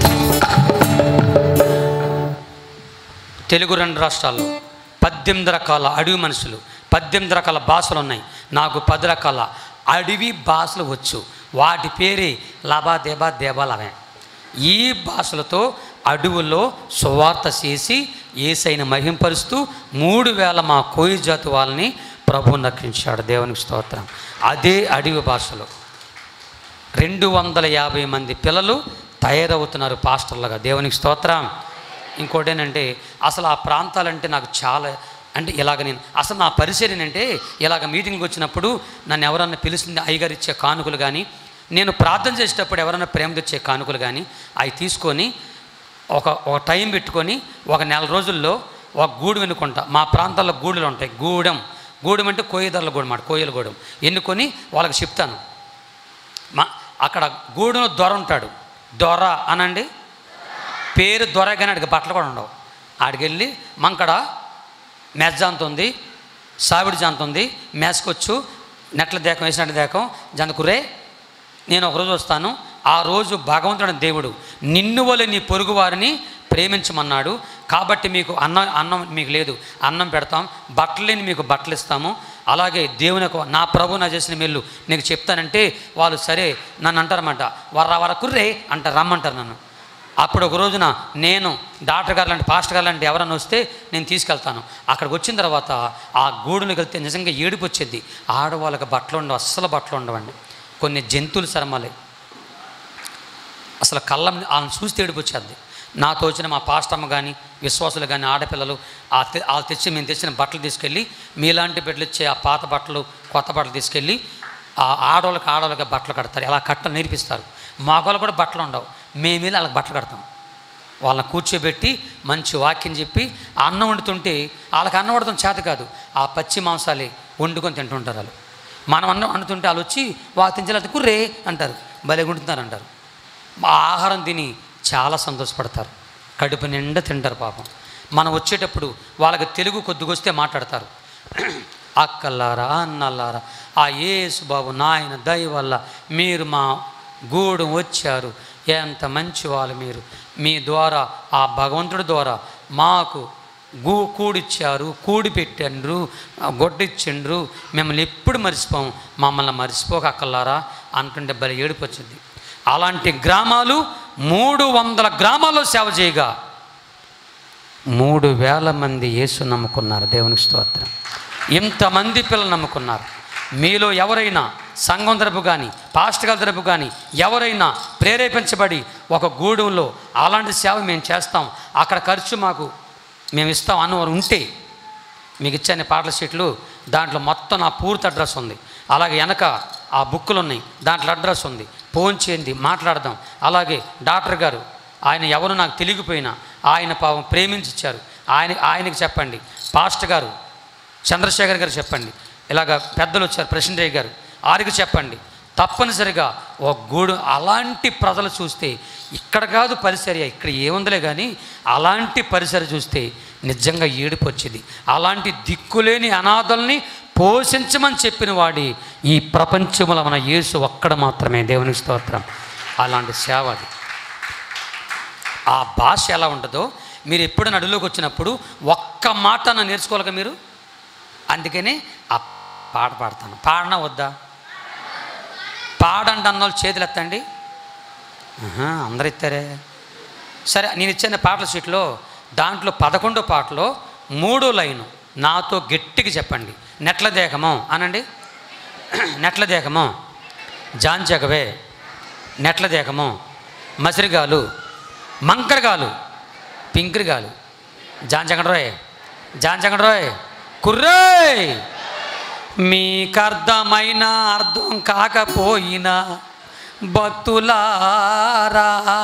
తెలుగు రెండు రాష్ట్రాల్లో పద్దెనిమిది రకాల అడవి మనుషులు పద్దెనిమిది రకాల భాషలు ఉన్నాయి నాకు పది రకాల అడవి భాషలు వచ్చు వాటి పేరే లబా దేబా దేబాలవే ఈ భాషలతో అడవుల్లో సువార్త చేసి ఏసైన మహింపరుస్తూ మూడు వేల మా కోయి జాతి వాళ్ళని ప్రభువుని రక్షించాడు దేవునికి స్తోత్రం అదే అడవి భాషలో రెండు వందల యాభై మంది పిల్లలు తయారవుతున్నారు పాస్టర్లుగా దేవునికి స్తోత్రం ఇంకోటి ఏంటంటే అసలు ఆ ప్రాంతాలంటే నాకు చాలా అంటే ఇలాగ నేను అసలు నా పరిచయం అంటే ఇలాగ మీటింగ్కి వచ్చినప్పుడు నన్ను ఎవరన్నా పిలిచింది అయ్యగారు ఇచ్చే కానుకలు కానీ నేను ప్రార్థన చేసేటప్పుడు ఎవరైనా ప్రేమ తెచ్చే కానుకలు కానీ అవి తీసుకొని ఒక ఒక టైం పెట్టుకొని ఒక నెల రోజుల్లో ఒక గూడు ఎన్నుకుంటా మా ప్రాంతాల్లో గూడులు ఉంటాయి గూడెం గూడెం అంటే కోయిదర్ల గూడెం మాట కోయల గూడెం ఎన్నుకొని వాళ్ళకి చెప్తాను మా అక్కడ గూడెంలో దొర ఉంటాడు దొర అనండి పేరు దొర కానీ ఆడికి బట్టలు కూడా ఉండవు ఆడికి వెళ్ళి మంకడ మెజ్జాంత ఉంది సావిడి జాంత ఉంది మేసుకొచ్చు నెట్ల దేకం వేసినట్టు దేకం జంతకురే నేను ఒకరోజు వస్తాను ఆ రోజు భగవంతుడు దేవుడు నిన్ను వల్ల నీ పొరుగు వారిని ప్రేమించమన్నాడు కాబట్టి మీకు అన్నం అన్నం మీకు లేదు అన్నం పెడతాం బట్టలేని మీకు బట్టలు ఇస్తాము అలాగే దేవుని యొక్క నా ప్రభు నా చేసిన మెల్లు నీకు చెప్తానంటే వాళ్ళు సరే నన్ను అంటారన్నమాట వర వర కుర్రే అంటారు రమ్మంటారు నన్ను అప్పుడు ఒక రోజున నేను డాక్టర్ గారు లాంటి పాస్టర్ గారు లాంటి ఎవరైనా వస్తే నేను తీసుకెళ్తాను అక్కడికి వచ్చిన తర్వాత ఆ గూడులకు వెళ్తే నిజంగా ఏడుపు వచ్చేది ఆడవాళ్ళకి బట్టలు ఉండవు అస్సలు బట్టలు ఉండవండి కొన్ని జంతువులు శర్మలే అసలు కళ్ళం వాళ్ళని చూస్తే ఏడుపు వచ్చేది నాతో వచ్చిన మా పాస్టమ్మ కానీ విశ్వాసులు కానీ ఆడపిల్లలు ఆ తె- వాళ్ళు తెచ్చి మేము తెచ్చిన బట్టలు తీసుకెళ్ళి మీలాంటి బిడ్డలు ఇచ్చే ఆ పాత బట్టలు కొత్త బట్టలు తీసుకెళ్ళి ఆ ఆడవాళ్ళకి ఆడవాళ్ళకి బట్టలు కడతారు ఎలా కట్టలు నేర్పిస్తారు మగవాళ్ళు కూడా బట్టలు ఉండవు మేము వెళ్ళి వాళ్ళకి బట్టలు కడతాం వాళ్ళని కూర్చోబెట్టి మంచి వాక్యం చెప్పి ఆ అన్నం వండుతుంటే వాళ్ళకి అన్నం వండటం చేత కాదు ఆ పచ్చి మాంసాలే వండుకొని తింటుంటారు వాళ్ళు మనం అన్నం వండుతుంటే వాళ్ళు వచ్చి వాళ్ళు తించలేదు కుర్రే అంటారు భలే వండుతున్నారు అంటారు మా ఆహారం తిని చాలా సంతోషపడతారు కడుపు నిండా తింటారు పాపం మనం వచ్చేటప్పుడు వాళ్ళకి తెలుగు కొద్దిగొస్తే మాట్లాడతారు అక్కల్లారా అన్నల్లారా ఆ యేసు బాబు నాయన దయ వల్ల మీరు మా గూడెం వచ్చారు ఎంత మంచి వాళ్ళు మీరు మీ ద్వారా ఆ భగవంతుడి ద్వారా మాకు గూ కూడిచ్చారు కూడి పెట్టండ్రు ఆ గొడ్డిచ్చిండ్రు మిమ్మల్ని ఎప్పుడు మర్చిపోము మమ్మల్ని మర్చిపోక అక్కల్లారా అంటుంటే భలే ఏడుపు వచ్చింది అలాంటి గ్రామాలు మూడు వందల గ్రామాల్లో సేవ చేయగా మూడు వేల మంది యేసు నమ్ముకున్నారు దేవునికి స్తోత్రం ఇంతమంది పిల్లలు నమ్ముకున్నారు మీలో ఎవరైనా సంఘం తరపు కానీ పాస్టర్ల తరపు కానీ ఎవరైనా ప్రేరేపించబడి ఒక గూడెంలో అలాంటి సేవ మేము చేస్తాం అక్కడ ఖర్చు మాకు మేము ఇస్తాం అన్నవారు ఉంటే మీకు ఇచ్చాను పాటల షీట్లు దాంట్లో మొత్తం నా పూర్తి అడ్రస్ ఉంది అలాగే వెనక ఆ బుక్కులు ఉన్నాయి దాంట్లో అడ్రస్ ఉంది ఫోన్ చేయండి మాట్లాడదాం అలాగే డాక్టర్ గారు ఆయన ఎవరు నాకు తెలియకపోయినా ఆయన పాపం ప్రేమించిచ్చారు ఆయన ఆయనకి చెప్పండి పాస్టర్ గారు చంద్రశేఖర్ గారు చెప్పండి ఇలాగ పెద్దలు వచ్చారు ప్రెసిడెంట్ అయ్య గారు ఆరికి చెప్పండి తప్పనిసరిగా ఒక గూడు అలాంటి ప్రజలు చూస్తే ఇక్కడ కాదు పరిసర ఇక్కడ ఏముందిలే కానీ అలాంటి పరిసర చూస్తే నిజంగా ఏడుపు వచ్చేది అలాంటి దిక్కులేని అనాథల్ని పోషించమని చెప్పిన వాడి ఈ ప్రపంచములో మన యేసు ఒక్కడ మాత్రమే దేవుని స్తోత్రం అలాంటి సేవ అది ఆ భాష ఎలా ఉంటుందో మీరు ఎప్పుడు నడులోకి వచ్చినప్పుడు ఒక్క మాట నా నేర్చుకోలేక మీరు అందుకని ఆ పాట పాడతాను పాడనా వద్దా పాడండి అన్న వాళ్ళు చేతులు ఎత్తండి ఆహా, అందరు ఎత్తారే సరే నేను ఇచ్చిన పాటల షీట్లో దాంట్లో పదకొండో పాటలో మూడో లైను నాతో గట్టిగా చెప్పండి నెట్ల దేహమో అనండి నెట్ల దేహమో జాంజగవే నెట్ల దేహమో మసిరిగాలు మంకరగాలు పింకరిగాలు జాంజగండ్రోయ్ జాంజగండ్రోయ్ కుర్రోయ్ మీకర్థమైన అర్థం కాకపోయినా భక్తులారా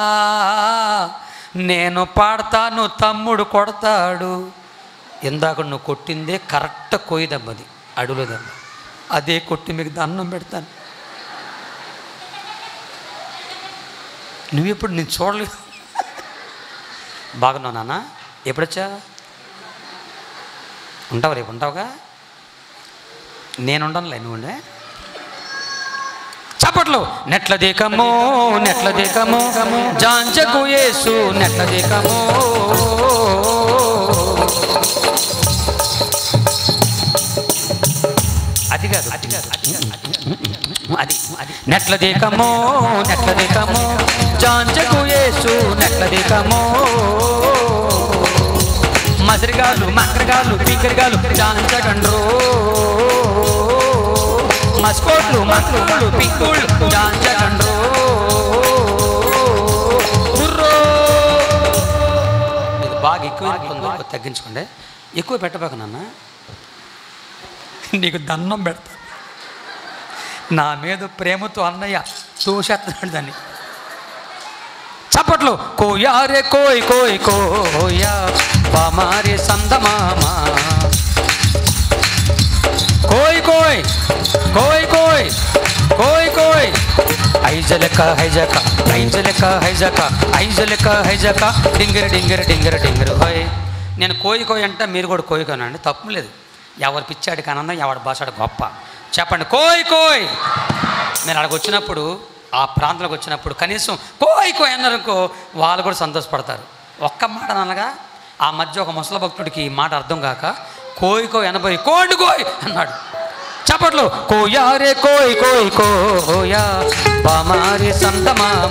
నేను పాడతాను తమ్ముడు కొడతాడు ఇందాక నువ్వు కొట్టిందే కరెక్ట్ కొయ్యి దెబ్బది అడుగులో దెబ్బ అదే కొట్టి మీకు దండం పెడతాను నువ్వెప్పుడు నేను చూడలేదు బాగున్నావు నాన్న ఎప్పుడొచ్చా ఉంటావు రేపు ఉంటావుగా నేను ఉండనులే నువ్వు ఉండే చప్పట్లు నెట్ల దేకము నెట్ల దేకము జాంచకు యేసు నెట్ల దేకము అది కాదు అది కాదు అది కాదు, అది కాదు. అది అది నెట్ల దేకము నెట్ల దేకము జాంచకు యేసు నెట్ల దేకము మసిరిగాలు మంకరగాలు పింకరిగాలు జాంచకండ్రో మస్కోట్లు మంకులు పింకుళ్ళు జాంచకండ్రో కుర్రో ఇది బాగా ఎక్కువ ఉందో తగ్గించుకోండి ఎక్కువ పెట్టబాక నాన్న నీకు దండం పెడతా నా మీద ప్రేమతో అన్నయ్య తోసేస్తున్నాడు దాన్ని చప్పట్లు కోయారే కోయ్ కోయ్ కోయా బామారే సందమామా కోయ్ కోయ్ కోయ్ కోయ్ కోయ్ కోయ్ ఐజలక హైజక ఐజలక హైజక ఐజలక హైజక డింగిర డింగిర డింగిర డింగిర హోయ్ నేను కోయి కోయి అంటే మీరు కూడా కోయి కోనండి తప్పు లేదు ఎవరు పిచ్చాడికి ఆనందం ఎవరి భాషాడు గొప్ప చెప్పండి కోయ్ కోయ్ మీరు అక్కడికి వచ్చినప్పుడు ఆ ప్రాంతంలోకి వచ్చినప్పుడు కనీసం కోయ్ కోయ్ అన్నారనుకో వాళ్ళు కూడా సంతోషపడతారు ఒక్క మాట అనగా ఆ మధ్య ఒక ముసల భక్తుడికి ఈ మాట అర్థం కాక కోయి కోయి అనబోయి కోండి కోయ్ అన్నాడు చప్పట్లు కోయారే కోయ్ కోయ్ కోయా బామారి సంత మామ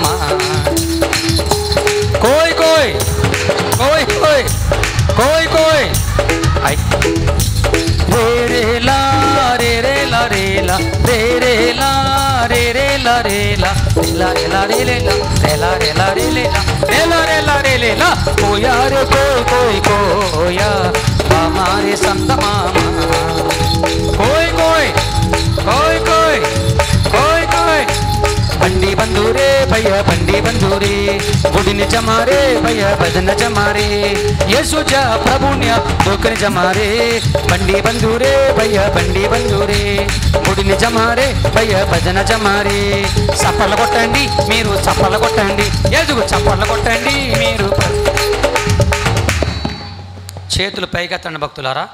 కోయ్ కోయ్ కోయ్ కోయ్ కోయ్ కోయ్ ఐ రే రే లా రే రే లా రే లా రే రే లా రే రే లా రే లా రే లా రే లా రే లే లా రే లా రే లా రే లే లా రే లా రే లా రే లే లా కోయా రే కోయ్ కోయ్ కోయా హమారే సంత మామా కోయ్ కోయ్ కోయ్ కోయ్ కోయ్ కోయ్ బండి బంధూరే భయ బండి బంధూరే గుడిని జమారే భయ భజన జమారే యేసు జ ప్రభుణ్య దోకని జమారే బండి బంధూరే భయ బండి బంధూరే గుడిని జమారే భయ భజన జమారే చప్పల కొట్టండి మీరు చప్పల కొట్టండి యేసుకు చప్పల కొట్టండి మీరు చేతులు పైకెత్తండి భక్తులారా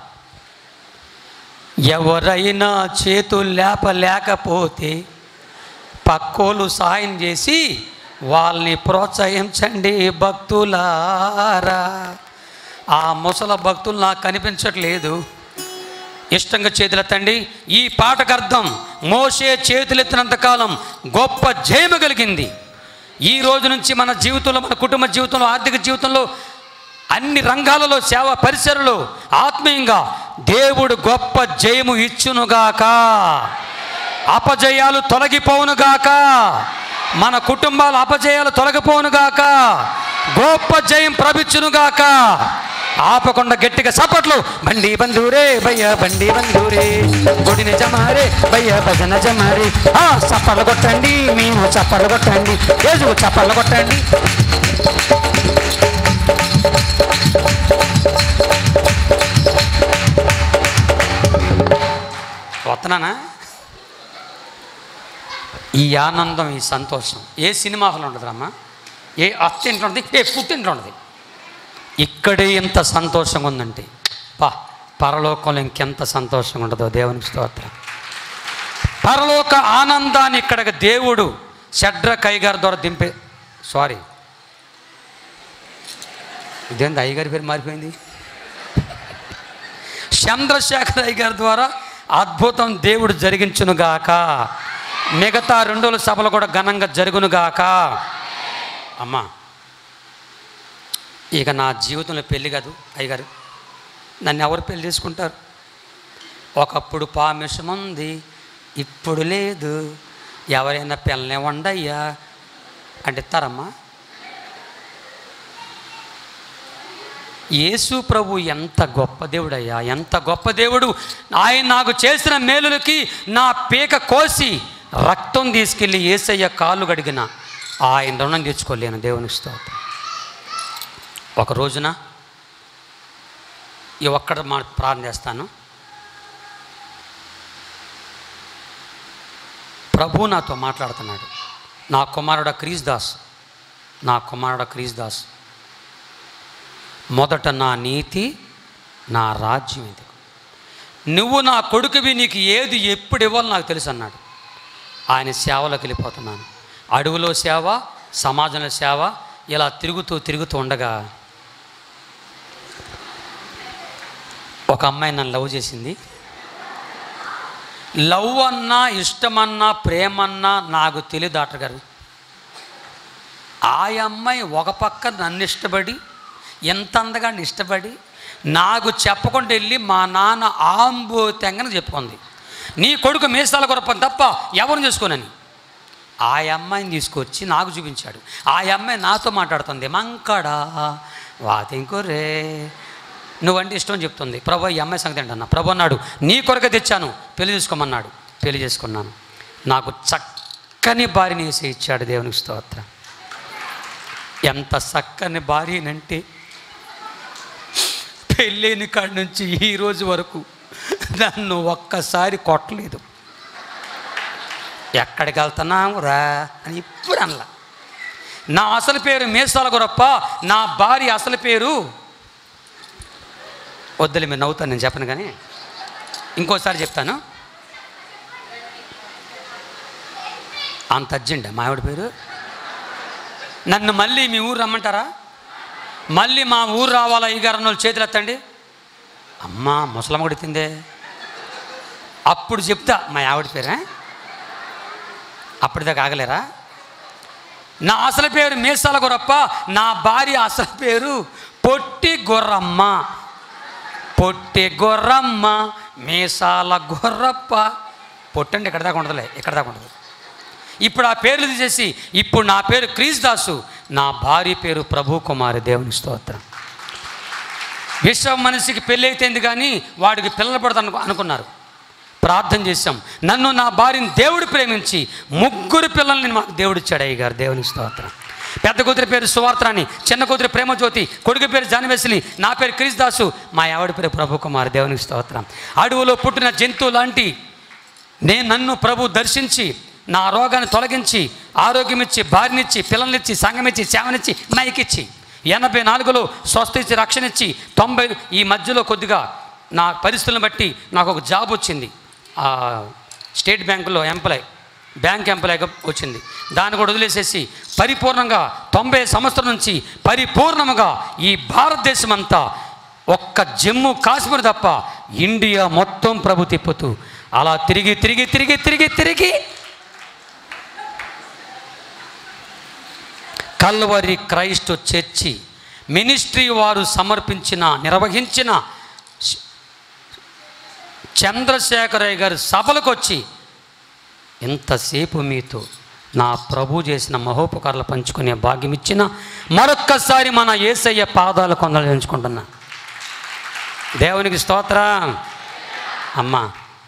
ఎవరైనా చేతులు లేపలేకపోతే పక్కోలు సాయం చేసి వాళ్ళని ప్రోత్సహించండి భక్తులారా ఆ ముసల భక్తులు నాకు కనిపించట్లేదు ఇష్టంగా చేతులెత్తండి ఈ పాటకు అర్థం మోసే చేతులెత్తినంత కాలం గొప్ప జయము కలిగింది ఈ రోజు నుంచి మన జీవితంలో మన కుటుంబ జీవితంలో ఆర్థిక జీవితంలో అన్ని రంగాలలో సేవ పరిసరలో ఆత్మీయంగా దేవుడు గొప్ప జయము ఇచ్చునుగాక అపజయాలు తొలగిపోవునుగాక మన కుటుంబాల అపజయాలు తొలగిపోవునుగాక గొప్ప జయం ప్రభించునుగాక ఆపకుండా గట్టిగా సపట్లు బండి బంధూరే భయ్య బండి బంధూరే గుడిని జమారే భయ్య భజన జమారే ఆ చప్పలు కొట్టండి మేము చప్పలు కొట్టండి ఏజు చప్పలు కొట్టండి వస్తున్నానా ఈ ఆనందం ఈ సంతోషం ఏ సినిమా హాల్ ఉండదురమ్మా ఏ అత్త ఇంట్లో ఉంటుంది ఏ పుట్టింట్లో ఉంటుంది ఇక్కడే ఎంత సంతోషంగా ఉందంటే పా పరలోకంలో ఇంకెంత సంతోషంగా ఉంటుందో దేవునికి స్తోత్రం పరలోక ఆనందాన్ని ఇక్కడికి దేవుడు షడ్ర కైగారి ద్వారా దింపే సారీ ఇదేంది అయ్యగారి పేరు మారిపోయింది చంద్రశేఖర్ అయ్యగారి ద్వారా అద్భుతం దేవుడు జరిగించునుగాక మిగతా రెండు రోజుల సభలు కూడా ఘనంగా జరుగునుగాక అమ్మా ఇక నా జీవితంలో పెళ్ళి కాదు అయ్యగారు నన్ను ఎవరు పెళ్లి చేసుకుంటారు ఒకప్పుడు పామిషం ఉంది ఇప్పుడు లేదు ఎవరైనా పిల్లని వండయ్యా అంటే ఇస్తారమ్మా యేసు ప్రభు ఎంత గొప్ప దేవుడయ్యా ఎంత గొప్ప దేవుడు ఆయన నాకు చేసిన మేలులకి నా పీక కోసి రక్తం తీసుకెళ్ళి ఏసయ్య కాళ్ళు గడిగిన ఆయన రుణం తెచ్చుకోలేను దేవునికి స్తోత్రం ఒక రోజున ఈ ఒక్కడ మా ప్రార్థన చేస్తాను ప్రభు నాతో మాట్లాడుతున్నాడు నా కుమారుడ క్రీస్ దాస్ నా కుమారుడ క్రీస్ దాస్ మొదట నా నీతి నా రాజ్యం ఇది నువ్వు నా కొడుకువి నీకు ఏది ఎప్పుడు ఇవ్వాలో నాకు తెలుసు అన్నాడు ఆయన సేవలోకి వెళ్ళిపోతున్నాను అడవిలో సేవ సమాజంలో సేవ ఇలా తిరుగుతూ తిరుగుతూ ఉండగా ఒక అమ్మాయి నన్ను లవ్ చేసింది లవ్ అన్నా ఇష్టమన్నా ప్రేమన్నా నాకు తెలియదు డాక్టర్ గారు ఆ అమ్మాయి ఒక పక్క నన్ను ఇష్టపడి ఎంత అందగాన్ని ఇష్టపడి నాకు చెప్పకుండా వెళ్ళి మా నాన్న ఆంబో తెంగని చెప్పుకుంది నీ కొడుకు మీసాల కొరప తప్ప ఎవరిని చేసుకోనని ఆ అమ్మాయిని తీసుకొచ్చి నాకు చూపించాడు ఆ అమ్మాయి నాతో మాట్లాడుతుంది మంకడా వాతింకురే నువ్వంటే ఇష్టం అని చెప్తుంది ప్రభు ఈ అమ్మాయి సంగతి ఏంటన్నా ప్రభు అన్నాడు నీ కొరకే తెచ్చాను పెళ్లి చేసుకోమన్నాడు పెళ్లి చేసుకున్నాను నాకు చక్కని భార్యని వేసి ఇచ్చాడు దేవునికి స్తోత్రం ఎంత చక్కని భార్యనంటే పెళ్ళైన కాడి నుంచి ఈ రోజు వరకు నన్ను ఒక్కసారి కొట్టలేదు ఎక్కడికి వెళ్తున్నాము రా అని ఇప్పుడు అనలా నా అసలు పేరు మేసాల గురప్ప నా భార్య అసలు పేరు వద్దులే మీరు నవ్వుతాను నేను చెప్పను కానీ ఇంకోసారి చెప్తాను అంత అర్జెంట్ మా ఆవిడ పేరు నన్ను మళ్ళీ మీ ఊరు రమ్మంటారా మళ్ళీ మా ఊరు రావాలా ఈ గారు వాళ్ళు చేతులు ఎత్తండి అమ్మా ముసలమ్మ కూడా ఎత్తిందే అప్పుడు చెప్తా మా ఆవిడ పేరా అప్పటిదాకా ఆగలేరా నా అసలు పేరు మీసాల గురప్ప నా భార్య అసలు పేరు పొట్టి గుర్రమ్మ పొట్టి గుర్రమ్మ మీసాల గుర్రప్ప పొట్టండి ఇక్కడ దాకా ఉండదులే ఇక్కడ దాకా ఉండదు ఇప్పుడు ఆ పేర్లు తీసేసి ఇప్పుడు నా పేరు క్రీస్ దాసు నా భార్య పేరు ప్రభు కుమారి దేవుని స్తోత్రం విశ్వ మనిషికి పెళ్ళి అయితేంది కానీ వాడికి పిల్లలు పడతాను అనుకున్నారు ప్రార్థన చేశాం నన్ను నా భార్యని దేవుడు ప్రేమించి ముగ్గురు పిల్లల్ని మాకు దేవుడిచ్చాడు అయ్య గారు దేవుని స్తోత్రం పెద్ద కూతురి పేరు సువార్త్రాని చిన్న కూతురి ప్రేమజ్యోతి కొడుకు పేరు జానవేసిలి నా పేరు క్రిస్ దాసు మా ఆవిడ పేరు ప్రభు కుమార్ దేవునికి స్తోత్రం అడవులో పుట్టిన జంతువు లాంటి నేను నన్ను ప్రభు దర్శించి నా రోగాన్ని తొలగించి ఆరోగ్యం ఇచ్చి భార్యనిచ్చి పిల్లల్నిచ్చి సంఘమిచ్చి సేవనిచ్చి మైకిచ్చి ఎనభై నాలుగులో స్వస్థ ఇచ్చి రక్షణ ఇచ్చి తొంభై ఈ మధ్యలో కొద్దిగా నా పరిస్థితులను బట్టి నాకు ఒక జాబ్ వచ్చింది ఆ, స్టేట్ బ్యాంకులో ఎంప్లాయ్ బ్యాంక్ ఎంప్లాయ్గా వచ్చింది దాన్ని కూడా వదిలేసేసి పరిపూర్ణంగా తొంభై సంవత్సరం నుంచి పరిపూర్ణముగా ఈ భారతదేశం అంతా ఒక్క జమ్మూ కాశ్మీర్ తప్ప ఇండియా మొత్తం ప్రభు తిప్పుతూ అలా తిరిగి తిరిగి తిరిగి తిరిగి తిరిగి కల్వరి క్రైస్ట్ చర్చి మినిస్ట్రీ వారు సమర్పించిన నిర్వహించిన శ- చంద్రశేఖరయ్య గారి సభలకు వచ్చి ఇంతసేపు మీతో నా ప్రభు చేసిన మహోపకారాలు పంచుకునే భాగ్యం ఇచ్చిన మరొక్కసారి మన ఏసయ్య పాదాలు కొందలించుకుంటున్నా దేవునికి స్తోత్రం అమ్మా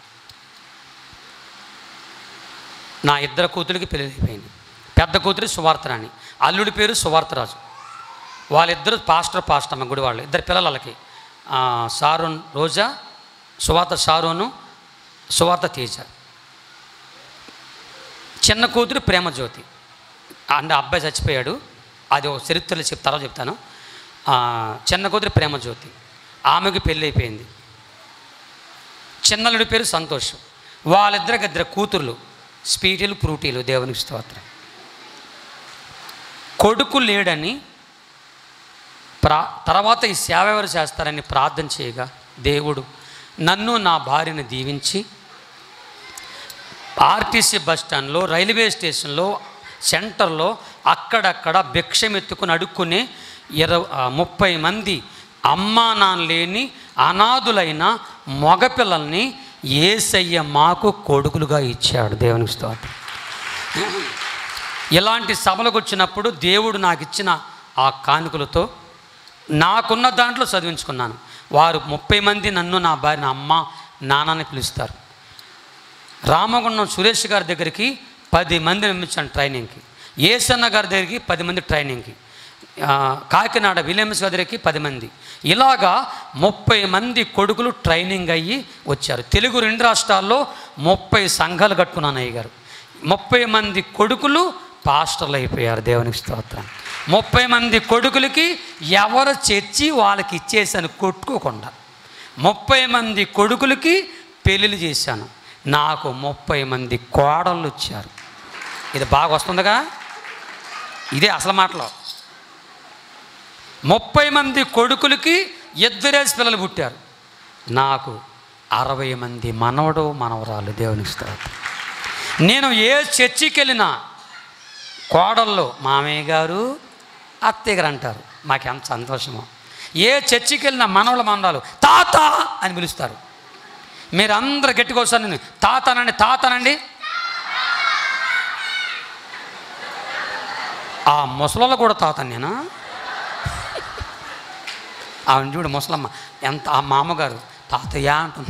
నా ఇద్దరు కూతురికి పెళ్ళి అయిపోయింది పెద్ద కూతురు సువార్తరాణి అల్లుడి పేరు సువార్తరాజు వాళ్ళిద్దరు పాస్టర్ పాస్టర్ అమ్మ గుడి వాళ్ళు ఇద్దరు పిల్లలు వాళ్ళకి ఆ, సారోన్ రోజా సువార్త షారోను సువార్త తేజ చిన్న కూతురు ప్రేమజ్యోతి అంటే అబ్బాయి చచ్చిపోయాడు అది ఒక చరిత్రలో చెప్ తర్వాత చెప్తాను ఆ, చిన్న కూతురు ప్రేమజ్యోతి ఆమెకు పెళ్ళి అయిపోయింది చిన్నలుడి పేరు సంతోషం వాళ్ళిద్దరికి ఇద్దరు కూతుర్లు స్పీటీలు ఫ్రూటీలు దేవునికి స్తోత్రం కొడుకు లేడని ప్రా తర్వాత ఈ సేవ ఎవరు చేస్తారని ప్రార్థన చేయగా దేవుడు నన్ను నా భార్యను దీవించి ఆర్టీసీ బస్ స్టాండ్లో రైల్వే స్టేషన్లో సెంటర్లో అక్కడక్కడ భిక్షం ఎత్తుకుని అడుక్కునే ఇరవై ముప్పై మంది అమ్మా నాన్న లేని అనాథులైన మగపిల్లల్ని ఏసయ్య మాకు కొడుకులుగా ఇచ్చాడు దేవునికి స్తోత్రం ఇలాంటి సభలకు వచ్చినప్పుడు దేవుడు నాకు ఇచ్చిన ఆ కానుకలతో నాకున్న దాంట్లో చదివించుకున్నాను వారు ముప్పై మంది నన్ను నా భార్య అమ్మ నాన్నని పిలుస్తారు రామగుండం సురేష్ గారి దగ్గరికి పది మంది పంపించాను ట్రైనింగ్కి ఏసన్న గారి దగ్గరికి పది మంది ట్రైనింగ్కి ఆ, కాకినాడ విలియమ్స్ గారి దగ్గరికి పది మంది ఇలాగా ముప్పై మంది కొడుకులు ట్రైనింగ్ అయ్యి వచ్చారు తెలుగు రెండు రాష్ట్రాల్లో ముప్పై సంఘాలు కట్టుకున్నాను అయ్య గారు ముప్పై మంది కొడుకులు పాస్టర్లు అయిపోయారు దేవునికి స్తోత్రం ముప్పై మంది కొడుకులకి ఎవరు చర్చి వాళ్ళకి ఇచ్చేసాను కొట్టుకోకుండా ముప్పై మంది కొడుకులకి పెళ్ళిళ్ళు చేశాను నాకు ముప్పై మంది కోడళ్ళు వచ్చారు ఇది బాగా వస్తుందిగా ఇదే అసలు మాటలో ముప్పై మంది కొడుకులకి ఇద్దరేసి పిల్లలు పుట్టారు నాకు అరవై మంది మనవడు మనవరాలు దేవునికి స్తోత్రం నేను ఏ చర్చికి వెళ్ళినా కోడళ్ళు మామయ్య గారు అత్తయ్య గారు అంటారు మాకు ఎంత సంతోషమో ఏ చర్చికి వెళ్ళినా మనవల మనవరాలు తాత అని పిలుస్తారు మీరు అందరు గట్టిగా వస్తారు నేను తాతనండి తాతనండి ఆ ముసలలో కూడా తాతను నేను ఆవిడ చూడు ముసలమ్మ ఎంత ఆ మామగారు తాతయ్య అంటుంది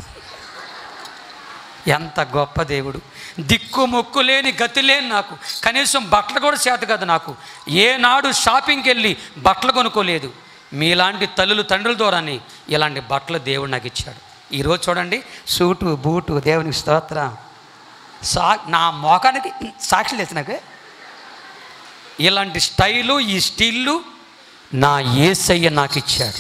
ఎంత గొప్ప దేవుడు దిక్కు మొక్కు లేని గతి లేని నాకు కనీసం బట్టలు కూడా చేత కాదు నాకు ఏనాడు షాపింగ్కి వెళ్ళి బట్టలు కొనుక్కోలేదు మీలాంటి తల్లులు తండ్రుల ద్వారాని ఇలాంటి బట్టలు దేవుడు నాకు ఇచ్చాడు ఈరోజు చూడండి సూటు బూటు దేవునికి స్తోత్ర సా నా మోకానికి సాక్షి లేదు నాకు ఇలాంటి స్టైలు ఈ స్టీళ్ళు నా ఏసయ్య నాకు ఇచ్చాడు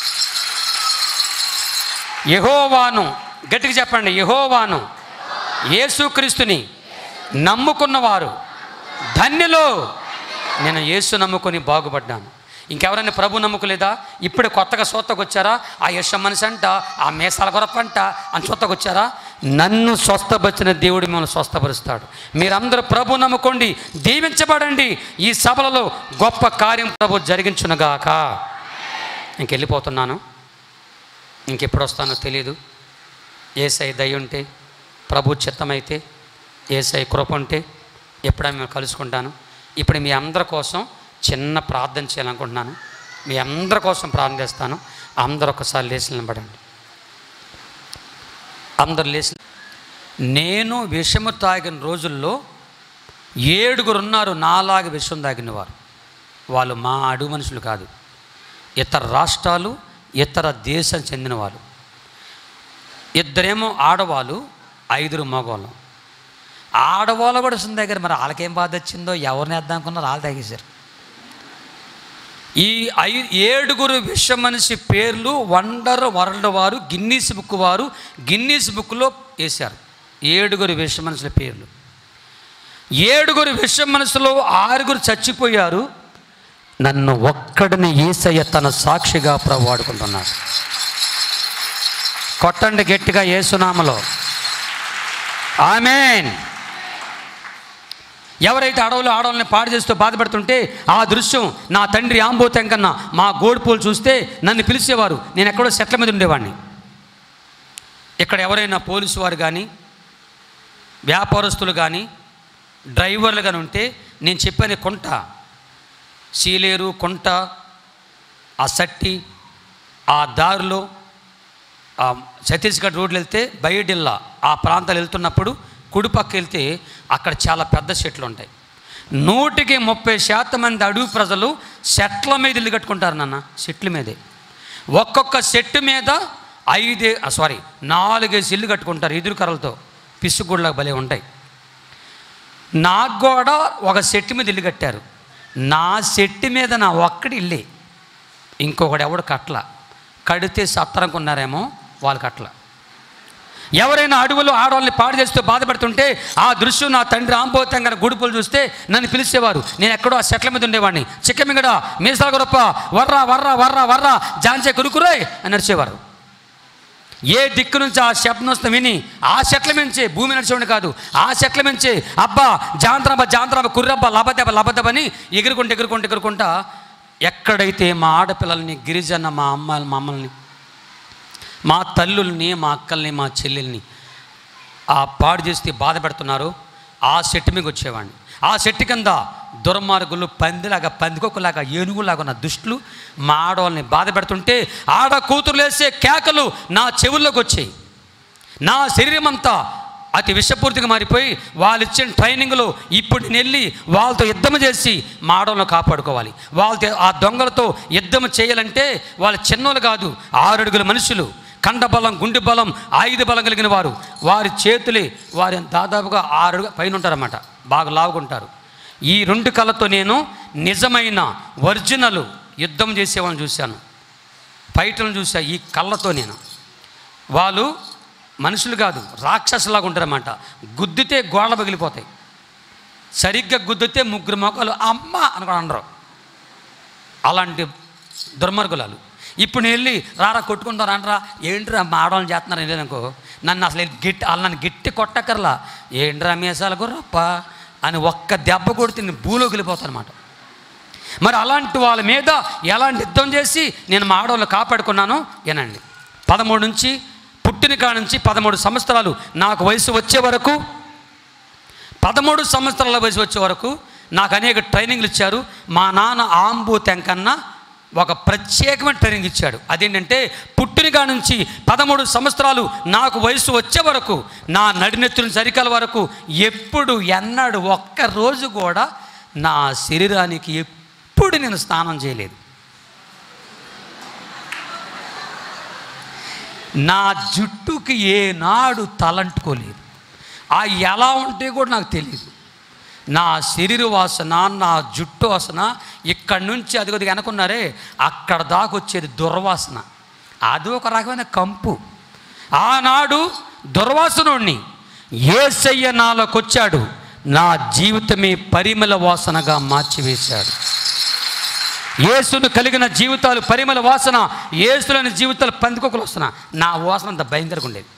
యహోవాను గట్టిగా చెప్పండి యహోవాను యేసుక్రీస్తుని నమ్ముకున్నవారు ధన్యులో నేను యేసు నమ్ముకొని బాగుపడ్డాను ఇంకెవరైనా ప్రభు నమ్ముకోలేదా ఇప్పుడే కొత్తగా సూత్తకు వచ్చారా ఆ యశ మనిషి అంట ఆ మేసాల గొరపంట అని సూత్తకు వచ్చారా నన్ను స్వస్థపరిచిన దేవుడు మిమ్మల్ని స్వస్థపరుస్తాడు మీరందరూ ప్రభు నమ్ముకోండి దీవించబడండి ఈ సభలలో గొప్ప కార్యం ప్రభు జరిగించునుగాక ఇంకెళ్ళిపోతున్నాను ఇంకెప్పుడు వస్తానో తెలియదు ఏసై దయ ఉంటే ప్రభు చిత్తమైతే ఏసై కృప ఉంటే ఎప్పుడైనా మేము కలుసుకుంటాను ఇప్పుడు మీ అందరి కోసం చిన్న ప్రార్థన చేయాలనుకుంటున్నాను మీ అందరి కోసం ప్రార్థన చేస్తాను అందరు ఒకసారి లేచి నిలబడండి అందరు లేచి నేను విషము తాగిన రోజుల్లో ఏడుగురు ఉన్నారు నాలాగా విషం తాగిన వారు వాళ్ళు మా అడుగు మనుషులు కాదు ఇతర రాష్ట్రాలు ఇతర దేశం చెందిన వాళ్ళు ఇద్దరేమో ఆడవాళ్ళు ఐదుగురు మగవాళ్ళం ఆడవాళ్ళు కూడా విషం దగ్గర మరి వాళ్ళకేం బాధ వచ్చిందో ఎవరిని వేద్దాం అనుకున్నారు వాళ్ళు తాగేశారు ఈ ఐ ఏడుగురు విశ్వ మనిషి పేర్లు వండర్ వరల్డ్ వారు గిన్నీస్ బుక్ వారు గిన్నీస్ బుక్లో వేశారు ఏడుగురు విశ్వ మనుషుల పేర్లు ఏడుగురు విశ్వ మనసులో ఆరుగురు చచ్చిపోయారు నన్ను ఒక్కడిని ఏసయ్య తన సాక్షిగా ప్రభు వాడుకుంటున్నాడు కొట్టండి గట్టిగా ఏసునామలో ఆమెన్ ఎవరైతే అడవులు ఆడవాళ్ళని పాడు చేస్తూ బాధపడుతుంటే ఆ దృశ్యం నా తండ్రి ఆంబోతం కన్నా మా గోడుపూలు చూస్తే నన్ను పిలిచేవారు నేను ఎక్కడో సెట్ల మీద ఉండేవాడిని ఇక్కడ ఎవరైనా పోలీసు వారు కానీ వ్యాపారస్తులు కానీ డ్రైవర్లు కానీ ఉంటే నేను చెప్పాను కొంట సీలేరు కొంట ఆ సట్టి ఆ దారిలో ఆ ఛత్తీస్గఢ్ రోడ్లు వెళ్తే బయటిల్లా ఆ ప్రాంతాలు వెళ్తున్నప్పుడు కుడిపక్క వెళ్తే అక్కడ చాలా పెద్ద చెట్లు ఉంటాయి నూటికి ముప్పై శాతం మంది అడుగు ప్రజలు చెట్ల మీద ఇల్లు కట్టుకుంటారు నాన్న చెట్ల మీదే ఒక్కొక్క చెట్టు మీద ఐదే సారీ నాలుగేసి ఇల్లు కట్టుకుంటారు ఎదురు కర్రలతో పిసుగుళ్ళకు భలే ఉంటాయి నాకు కూడా ఒక చెట్టు మీద ఇల్లు కట్టారు నా చెట్టు మీద నా ఒక్కడి ఇల్లే ఇంకొకడు ఎవడు కట్ల కడితే సత్తరనుకున్నారేమో వాళ్ళు కట్ల ఎవరైనా అడవులు ఆడవాళ్ళని పాడు చేస్తూ బాధపడుతుంటే ఆ దృశ్యం నా తండ్రి ఆంబోతంగా గుడుపులు చూస్తే నన్ను పిలిచేవారు నేను ఎక్కడో ఆ చెట్ల మీద ఉండేవాడిని చిక్కమిగడ మీసాల గొరప్ప వర్రా వర్రా వర్రా వర్రా జాంచే కురుకురాయ్ అని నడిచేవారు ఏ దిక్కు నుంచి ఆ శబ్దం వస్తే విని ఆ చెట్ల మించే భూమి నడిచేవాడిని కాదు ఆ చెట్ల మించే అబ్బా జాంత్రబ్బ జాంత్రబ్బ కుర్రబ్బ లబదెబ్బ లబదెబ్బని ఎగురుకుంటూ ఎగురుకుంటూ ఎగురుకుంటా ఎక్కడైతే మా ఆడపిల్లల్ని గిరిజన మా అమ్మ మా అమ్మల్ని మా తల్లుల్ని మా అక్కల్ని మా చెల్లెల్ని ఆ పాడు చేస్తే బాధ పెడుతున్నారు ఆ చెట్టు మీకు వచ్చేవాడిని ఆ చెట్టు కింద దుర్మార్గులు పందిలాగా పందికొక్కలాగా ఏనుగులాగా ఉన్న దుష్టులు మా ఆడవాళ్ళని బాధ పెడుతుంటే ఆడ కూతురు లేసే కేకలు నా చెవుల్లోకి వచ్చాయి నా శరీరం అంతా అతి విషపూర్తిగా మారిపోయి వాళ్ళు ఇచ్చిన ట్రైనింగ్లో ఇప్పుడు నేను వెళ్ళి వాళ్ళతో యుద్ధం చేసి మా ఆడవాళ్ళని కాపాడుకోవాలి వాళ్ళతో ఆ దొంగలతో యుద్ధం చేయాలంటే వాళ్ళు చిన్నోళ్ళు కాదు ఆరడుగుల మనుషులు కండబలం గుండె బలం ఆయుధ బలం కలిగిన వారు వారి చేతులే వారి దాదాపుగా ఆరు పైన ఉంటారన్నమాట బాగా లావుకుంటారు ఈ రెండు కళ్ళతో నేను నిజమైన ఒరిజినల్ యుద్ధం చేసేవాళ్ళని చూశాను ఫైట్లను చూసా ఈ కళ్ళతో నేను వాళ్ళు మనుషులు కాదు రాక్షసులాగా ఉంటారన్నమాట గుద్దితే గోళ్ళ పగిలిపోతాయి సరిగ్గా గుద్దితే ముగ్గురు మొక్కలు అమ్మ అని కూడా అనరు అలాంటి దుర్మార్గులాలు ఇప్పుడు నేను వెళ్ళి రారా కొట్టుకుంటారు అనరా ఏంట్రా మా ఆడవాళ్ళని చేస్తున్నారు లేదనుకో నన్ను అసలు గట్టి వాళ్ళు నన్ను గట్టి కొట్టకర్లా ఏంట్రా మీసాలు గుర్రప్ప అని ఒక్క దెబ్బ కొడితే నేను భూలోకి వెళ్ళిపోతాను అనమాట మరి అలాంటి వాళ్ళ మీద ఎలాంటి యుద్ధం చేసి నేను మా ఆడవాళ్ళు కాపాడుకున్నానో వినండి పదమూడు నుంచి పుట్టిన కాడ నుంచి పదమూడు సంవత్సరాలు నాకు వయసు వచ్చే వరకు పదమూడు సంవత్సరాల వయసు వచ్చే వరకు నాకు అనేక ట్రైనింగ్లు ఇచ్చారు మా నాన్న ఆంబు తెంకన్న ఒక ప్రత్యేకమైన ట్రైనింగ్ ఇచ్చాడు అదేంటంటే పుట్టిన కాడ నుంచి పదమూడు సంవత్సరాలు నాకు వయసు వచ్చే వరకు నా నడినెత్తుని సరికల వరకు ఎప్పుడు ఎన్నడు ఒక్క రోజు కూడా నా శరీరానికి ఎప్పుడు నేను స్నానం చేయలేదు నా జుట్టుకి ఏనాడు తలంటుకోలేదు ఆ ఎలా ఉంటే కూడా నాకు తెలియదు నా శరీర వాసన నా జుట్టు వాసన ఇక్కడి నుంచి అది కొద్దిగా అనుకున్నారే అక్కడ దాకా వచ్చేది దుర్వాసన అది ఒక రకమైన కంపు ఆనాడు దుర్వాసనుణ్ణి ఏసయ్య నాలోకి వచ్చాడు నా జీవితమే పరిమళ వాసనగా మార్చివేశాడు యేసును కలిగిన జీవితాలు పరిమళ వాసన యేసులని జీవితాలు పందికొకలు వస్తున్నా నా వాసన అంత భయంకరంగా ఉండేది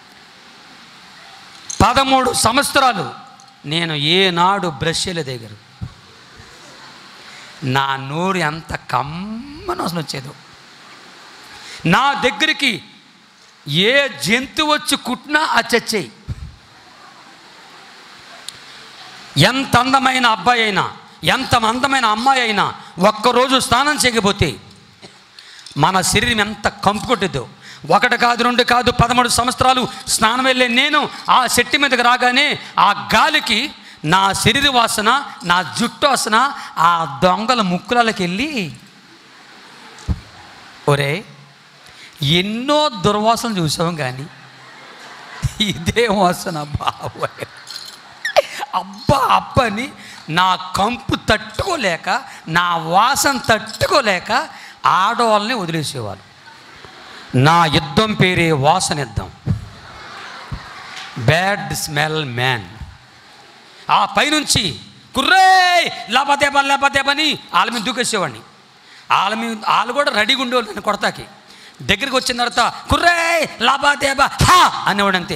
పదమూడు సంవత్సరాలు నేను ఏనాడు బ్రష్ చేయలేదు దగ్గర నా నోరు ఎంత కమ్మన వాసన వచ్చేదో నా దగ్గరికి ఏ జంతువు వచ్చి కుట్టినా ఆ చచ్చేయి ఎంత అందమైన అబ్బాయి అయినా ఎంత అందమైన అమ్మాయి అయినా ఒక్కరోజు స్నానం చేయకపోతే మన శరీరం ఎంత కంపు కొట్టిద్దో ఒకటి కాదు రెండు కాదు పదమూడు సంవత్సరాలు స్నానం వెళ్ళే నేను ఆ చెట్టు మీదకి రాగానే ఆ గాలికి నా శరీర వాసన నా జుట్టు వాసన ఆ దొంగల ముక్కులకి వెళ్ళి ఒరే ఎన్నో దుర్వాసనలు చూసాం కానీ ఇదే వాసన బాబోయ్ అబ్బా అబ్బని నా కంపు తట్టుకోలేక నా వాసన తట్టుకోలేక ఆడవాళ్ళని వదిలేసేవాళ్ళు నా యుద్ధం పేరే వాసన యుద్ధం బ్యాడ్ స్మెల్ మ్యాన్ ఆ పైనుంచి కుర్రే లబదేబ లబదేబని వాళ్ళ మీద దూకేసేవాడిని వాళ్ళ మీద వాళ్ళు కూడా రెడీగా ఉండేవాళ్ళు నన్ను కొడతాకి దగ్గరికి వచ్చిన తర్వాత కుర్రే లబదేబ హా అనేవాడు అంతే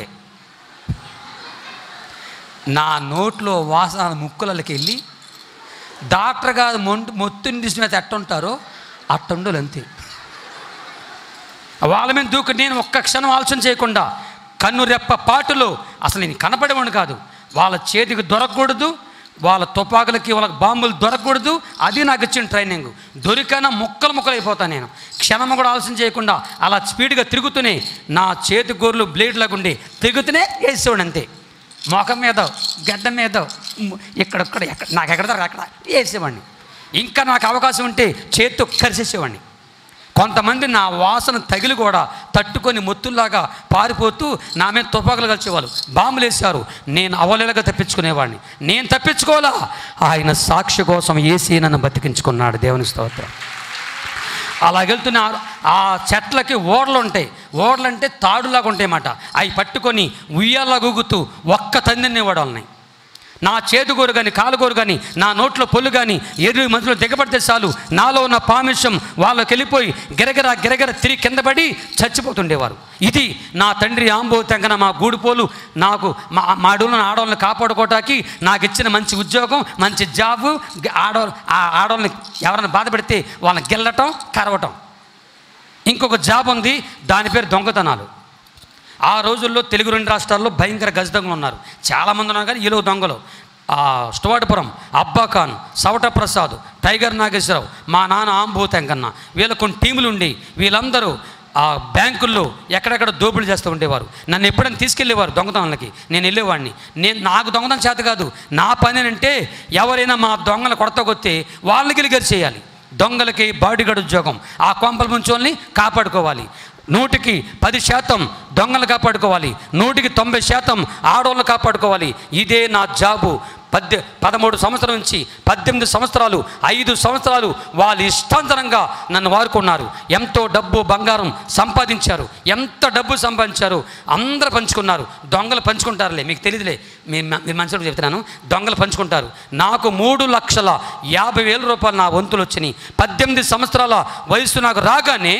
నా నోట్లో వాసన ముక్కులకి వెళ్ళి డాక్టర్ గారు మొంటు మొత్తుని తీసిన మీద ఎట్టుంటారో అట్టుండోలు అంతే వాళ్ళ మీద దూకు నేను ఒక్క క్షణం ఆలోచన చేయకుండా కన్ను రెప్ప పాటులో అసలు నేను కనపడేవాడు కాదు వాళ్ళ చేతికి దొరకకూడదు వాళ్ళ తుపాకులకి వాళ్ళకి బాంబులు దొరకకూడదు అది నాకు ఇచ్చిన ట్రైనింగ్ దొరికైనా ముక్కలు ముక్కలు అయిపోతాను నేను క్షణం కూడా ఆలోచన చేయకుండా అలా స్పీడ్గా తిరుగుతూనే నా చేతి గోర్లు బ్లేడ్ లాగుండి తిరుగుతూనే వేసేవాడు అంతే మొఖం మీద గడ్డ మీద మ్, ఇక్కడొక్కడ ఎక్కడ నాకు ఎక్కడ దొరక అక్కడ వేసేవాడిని ఇంకా నాకు అవకాశం ఉంటే చేత్తో కరిసేసేవాడిని కొంతమంది నా వాసన తగిలి కూడా తట్టుకొని మొత్తుల్లాగా పారిపోతూ నా మీద తుపాకులు కలిసేవాళ్ళు బాంబులు వేశారు నేను అవలేలుగా తప్పించుకునేవాడిని నేను తప్పించుకోవాలా ఆయన సాక్షి కోసం ఏసీ నన్ను బతికించుకున్నాడు దేవుని స్తోత్రం అలాగెళ్తున్న ఆ- ఆ చెట్లకి ఓడలు ఉంటాయి ఓడలు అంటే తాడులాగా ఉంటాయన్నమాట అవి పట్టుకొని ఉయ్యాలా గూగుతూ ఒక్క తందినేవాడు వాళ్ళని నా చేతుగోరు కానీ కాలుగోరు కానీ నా నోట్లో పొల్లు కానీ ఎదురు మధ్యలో దిగబడితే చాలు నాలో ఉన్న పామిషం వాళ్ళకి వెళ్ళిపోయి గిరగిర గిరగిర తిరిగి కింద పడి చచ్చిపోతుండేవారు ఇది నా తండ్రి ఆంబో తెంగన మా గూడుపోలు నాకు మా మా అడవులను ఆడవాళ్ళని కాపాడుకోవటానికి నాకు ఇచ్చిన మంచి ఉద్యోగం మంచి జాబు ఆడవాళ్ళు ఆ ఆడవాళ్ళని ఎవరైనా బాధ పెడితే వాళ్ళని గెల్లటం కరవటం ఇంకొక జాబ్ ఉంది దాని పేరు దొంగతనాలు ఆ రోజుల్లో తెలుగు రెండు రాష్ట్రాల్లో భయంకర గజ దొంగలు ఉన్నారు చాలామంది ఉన్నారు కానీ ఈలో దొంగలు ఆ స్టువార్ట్పురం అబ్బా ఖాన్ సవట ప్రసాద్ టైగర్ నాగేశ్వరరావు మా నాన్న ఆంబూతంకన్న వీళ్ళ కొన్ని టీములు ఉండి వీళ్ళందరూ ఆ బ్యాంకుల్లో ఎక్కడెక్కడ దోపిడీ చేస్తూ ఉండేవారు నన్ను ఎప్పుడైనా తీసుకెళ్ళేవారు దొంగతనాలకి నేను వెళ్ళేవాడిని నేను నాకు దొంగతనం చేత కాదు నా పని అంటే ఎవరైనా మా దొంగలు కొడతకొస్తే వాళ్ళకి గెలిగరి చేయాలి దొంగలకి బాడీగార్డ్ ఉద్యోగం ఆ కొంపల ముంచోల్ని కాపాడుకోవాలి నూటికి పది శాతం దొంగలు కాపాడుకోవాలి నూటికి తొంభై శాతం ఆడవాళ్ళు కాపాడుకోవాలి ఇదే నా జాబు పద్దె పదమూడు సంవత్సరం నుంచి పద్దెనిమిది సంవత్సరాలు ఐదు సంవత్సరాలు వాళ్ళు ఇష్టాంతరంగా నన్ను వాడుకున్నారు ఎంతో డబ్బు బంగారం సంపాదించారు ఎంత డబ్బు సంపాదించారు అందరూ పంచుకున్నారు దొంగలు పంచుకుంటారులే మీకు తెలియదులే మీ మీ మనసులో చెప్తున్నాను దొంగలు పంచుకుంటారు నాకు మూడు లక్షల యాభై వేల రూపాయలు నా వంతులు వచ్చినాయి పద్దెనిమిది సంవత్సరాల వయసు నాకు రాగానే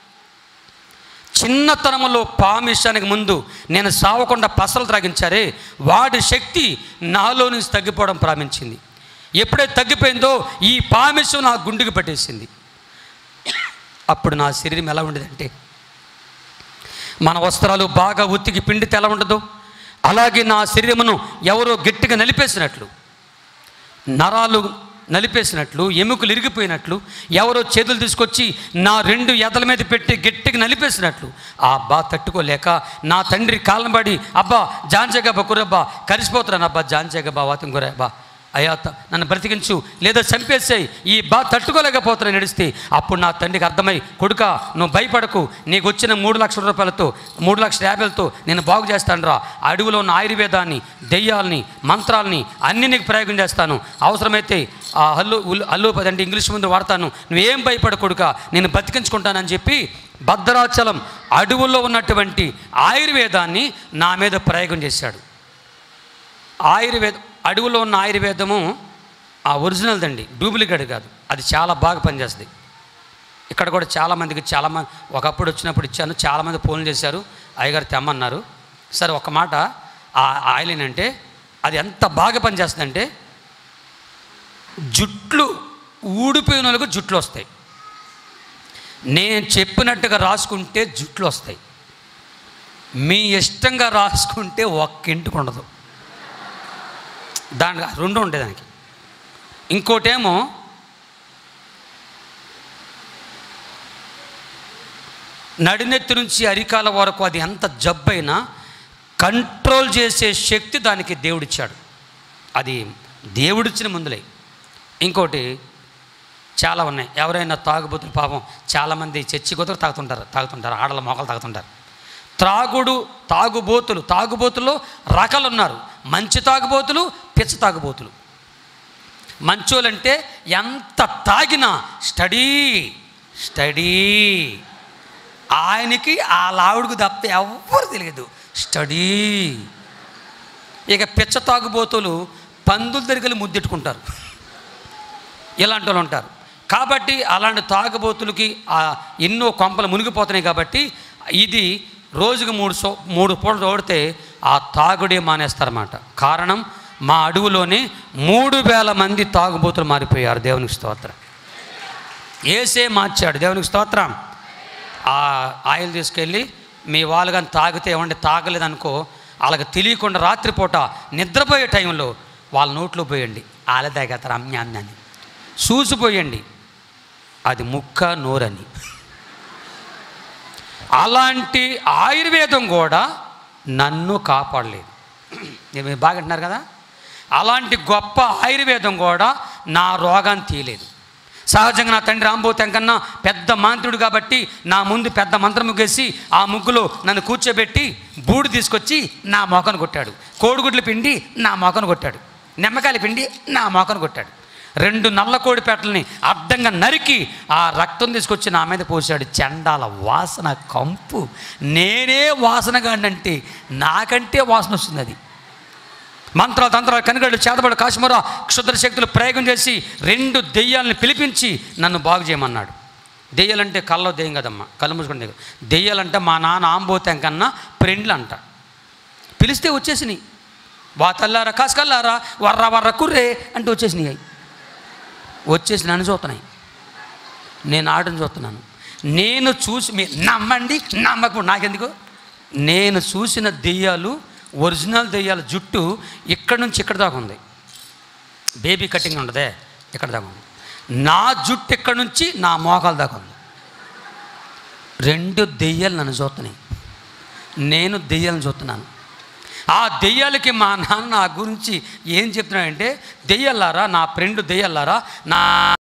చిన్నతనంలో పామిషానికి ముందు నేను సావకుండా పసలు త్రాగించారే వాడి శక్తి నాలో నుంచి తగ్గిపోవడం ప్రారంభించింది ఎప్పుడైతే తగ్గిపోయిందో ఈ పామిషం నా గుండెకి పట్టేసింది అప్పుడు నా శరీరం ఎలా ఉండేదంటే మన వస్త్రాలు బాగా ఉత్తికి పిండితే ఎలా ఉండదో అలాగే నా శరీరమును ఎవరో గట్టిగా నలిపేసినట్లు నరాలు నలిపేసినట్లు ఎముకలు ఇరిగిపోయినట్లు ఎవరో చేతులు తీసుకొచ్చి నా రెండు ఎదల మీద పెట్టి గట్టిగా నలిపేసినట్లు ఆ అబ్బా తట్టుకోలేక నా తండ్రి కాలం పడి అబ్బా జాంజగబ్బా కురబ్బా కరిసిపోతున్నాను అబ్బా జాంజగబ్బా వాతం కురబ్బా అయ్యా త- నన్ను బ్రతికించు లేదా చంపేసేయి ఈ బా తట్టుకోలేకపోతున్నా నడిస్తే అప్పుడు నా తండ్రికి అర్థమై కొడుక నువ్వు భయపడకు నీకు వచ్చిన మూడు లక్షల రూపాయలతో మూడు లక్షల యాభైలతో నేను బాగు చేస్తాను రా అడవిలో ఉన్న ఆయుర్వేదాన్ని దెయ్యాల్ని మంత్రాల్ని అన్ని నీకు ప్రయోగం చేస్తాను అవసరమైతే ఆ హల్లు ఉల్ అల్లోపతి అంటే ఇంగ్లీష్ ముందు వాడతాను నువ్వేం భయపడ కొడుక నేను బతికించుకుంటానని చెప్పి భద్రాచలం అడవుల్లో ఉన్నటువంటి ఆయుర్వేదాన్ని నా మీద ప్రయోగం చేశాడు ఆయుర్వేద అడవులో ఉన్న ఆయుర్వేదము ఆ ఒరిజినల్దండి డూప్లికేట్ కాదు అది చాలా బాగా పనిచేస్తుంది ఇక్కడ కూడా చాలామందికి చాలామంది ఒకప్పుడు వచ్చినప్పుడు ఇచ్చాను చాలామంది ఫోన్లు చేశారు అయ్యగారు తెమ్మన్నారు సరే ఒక మాట ఆ ఆయిల్ ఏంటంటే అది ఎంత బాగా పనిచేస్తుందంటే జుట్లు ఊడిపోయిన వాళ్ళకు జుట్లు వస్తాయి నేను చెప్పినట్టుగా రాసుకుంటే జుట్లు వస్తాయి మీ ఇష్టంగా రాసుకుంటే ఒక్క ఇంటికి ఉండదు దాని రెండు ఉంటాయి దానికి ఇంకోటేమో నడినెత్తి నుంచి అరికాల వరకు అది ఎంత జబ్బైనా కంట్రోల్ చేసే శక్తి దానికి దేవుడిచ్చాడు అది దేవుడిచ్చిన ముందులే ఇంకోటి చాలా ఉన్నాయి ఎవరైనా తాగుబోతులు పాపం చాలామంది చర్చి కుదరు తాగుతుంటారు తాగుతుంటారు ఆడల మొక్కలు తాగుతుంటారు త్రాగుడు తాగుబోతులు తాగుబోతుల్లో రకాలు ఉన్నారు మంచి తాగుబోతులు పిచ్చ తాగుబోతులు మంచోళ్ళంటే ఎంత తాగినా స్టడీ స్టడీ ఆయనకి ఆ లావుడికి తప్ప ఎవ్వరు తెలియదు స్టడీ ఇక పిచ్చ తాగుబోతులు పందుల దగ్గర ముద్దెట్టుకుంటారు ఇలాంటి వాళ్ళు ఉంటారు కాబట్టి అలాంటి తాగుబోతులకి ఆ ఎన్నో కొంపలు మునిగిపోతున్నాయి కాబట్టి ఇది రోజుకి మూడు సో మూడు పూటలు తోడితే ఆ తాగుడే మానేస్తారన్నమాట కారణం మా అడవులోనే మూడు వేల మంది తాగుబోతులు మారిపోయారు దేవునికి స్తోత్రం ఏసే మార్చాడు దేవునికి స్తోత్రం ఆ ఆయిల్ తీసుకెళ్ళి మీ వాళ్ళు కానీ తాగితే ఏమంటే తాగలేదనుకో వాళ్ళకి తెలియకుండా రాత్రిపూట నిద్రపోయే టైంలో వాళ్ళ నోట్లో పోయండి ఆల తాగేస్తారు అమ్యాన్ని అని చూసిపోయండి అది ముక్క నోరని అలాంటి ఆయుర్వేదం కూడా నన్ను కాపాడలేదు మీరు బాగా అంటున్నారు కదా అలాంటి గొప్ప ఆయుర్వేదం కూడా నా రోగాన్ని తీయలేదు సహజంగా నా తండ్రి రాంబోతం కన్నా పెద్ద మాంత్రుడు కాబట్టి నా ముందు పెద్ద మంత్రం ముగ్గేసి ఆ ముగ్గులో నన్ను కూర్చోబెట్టి బూడు తీసుకొచ్చి నా మొఖను కొట్టాడు కోడిగుడ్లు పిండి నా మొఖను కొట్టాడు నిమ్మకాయల పిండి నా మొఖను కొట్టాడు రెండు నల్ల కోడి పెట్టలని అడ్డంగా నరికి ఆ రక్తం తీసుకొచ్చి నా మీద పోసాడు చండాల వాసన కంపు నేనే వాసనగాడంటే నాకంటే వాసన వస్తుంది అది మంత్రాలు తంత్రాలు కనుగడు చేతబడు కాశ్మర క్షుద్ర శక్తులు ప్రయోగం చేసి రెండు దెయ్యాలను పిలిపించి నన్ను బాగు చేయమన్నాడు దెయ్యాలంటే కళ్ళలో దెయ్యం కదమ్మా కళ్ళు మూసుకుని దెయ్యం దెయ్యాలంటే మా నాన్న ఆంబోతం కన్నా ఫ్రెండ్లు అంట పిలిస్తే వచ్చేసినాయి వా తల్లారా కాసుకల్లారా వర్ర వర్ర కుర్రే అంటే వచ్చేసినాయి అవి వచ్చేసి నన్ను చూస్తున్నాయి నేను ఆటను చూస్తున్నాను నేను చూసి మీరు నమ్మండి నమ్మకు నాకెందుకు నేను చూసిన దెయ్యాలు ఒరిజినల్ దెయ్యాల జుట్టు ఇక్కడ నుంచి ఇక్కడ దాకా ఉంది బేబీ కటింగ్ ఉండదే ఇక్కడ దాకా ఉంది నా జుట్టు ఇక్కడ నుంచి నా మోకాల దాకా ఉంది రెండు దెయ్యాలు నన్ను చూస్తున్నాయి నేను దెయ్యాలను చూస్తున్నాను ఆ దెయ్యాలకి మా నాన్న నా గురించి ఏం చెప్తున్నాడంటే దెయ్యాలారా నా ఫ్రెండ్ దెయ్యాలారా నా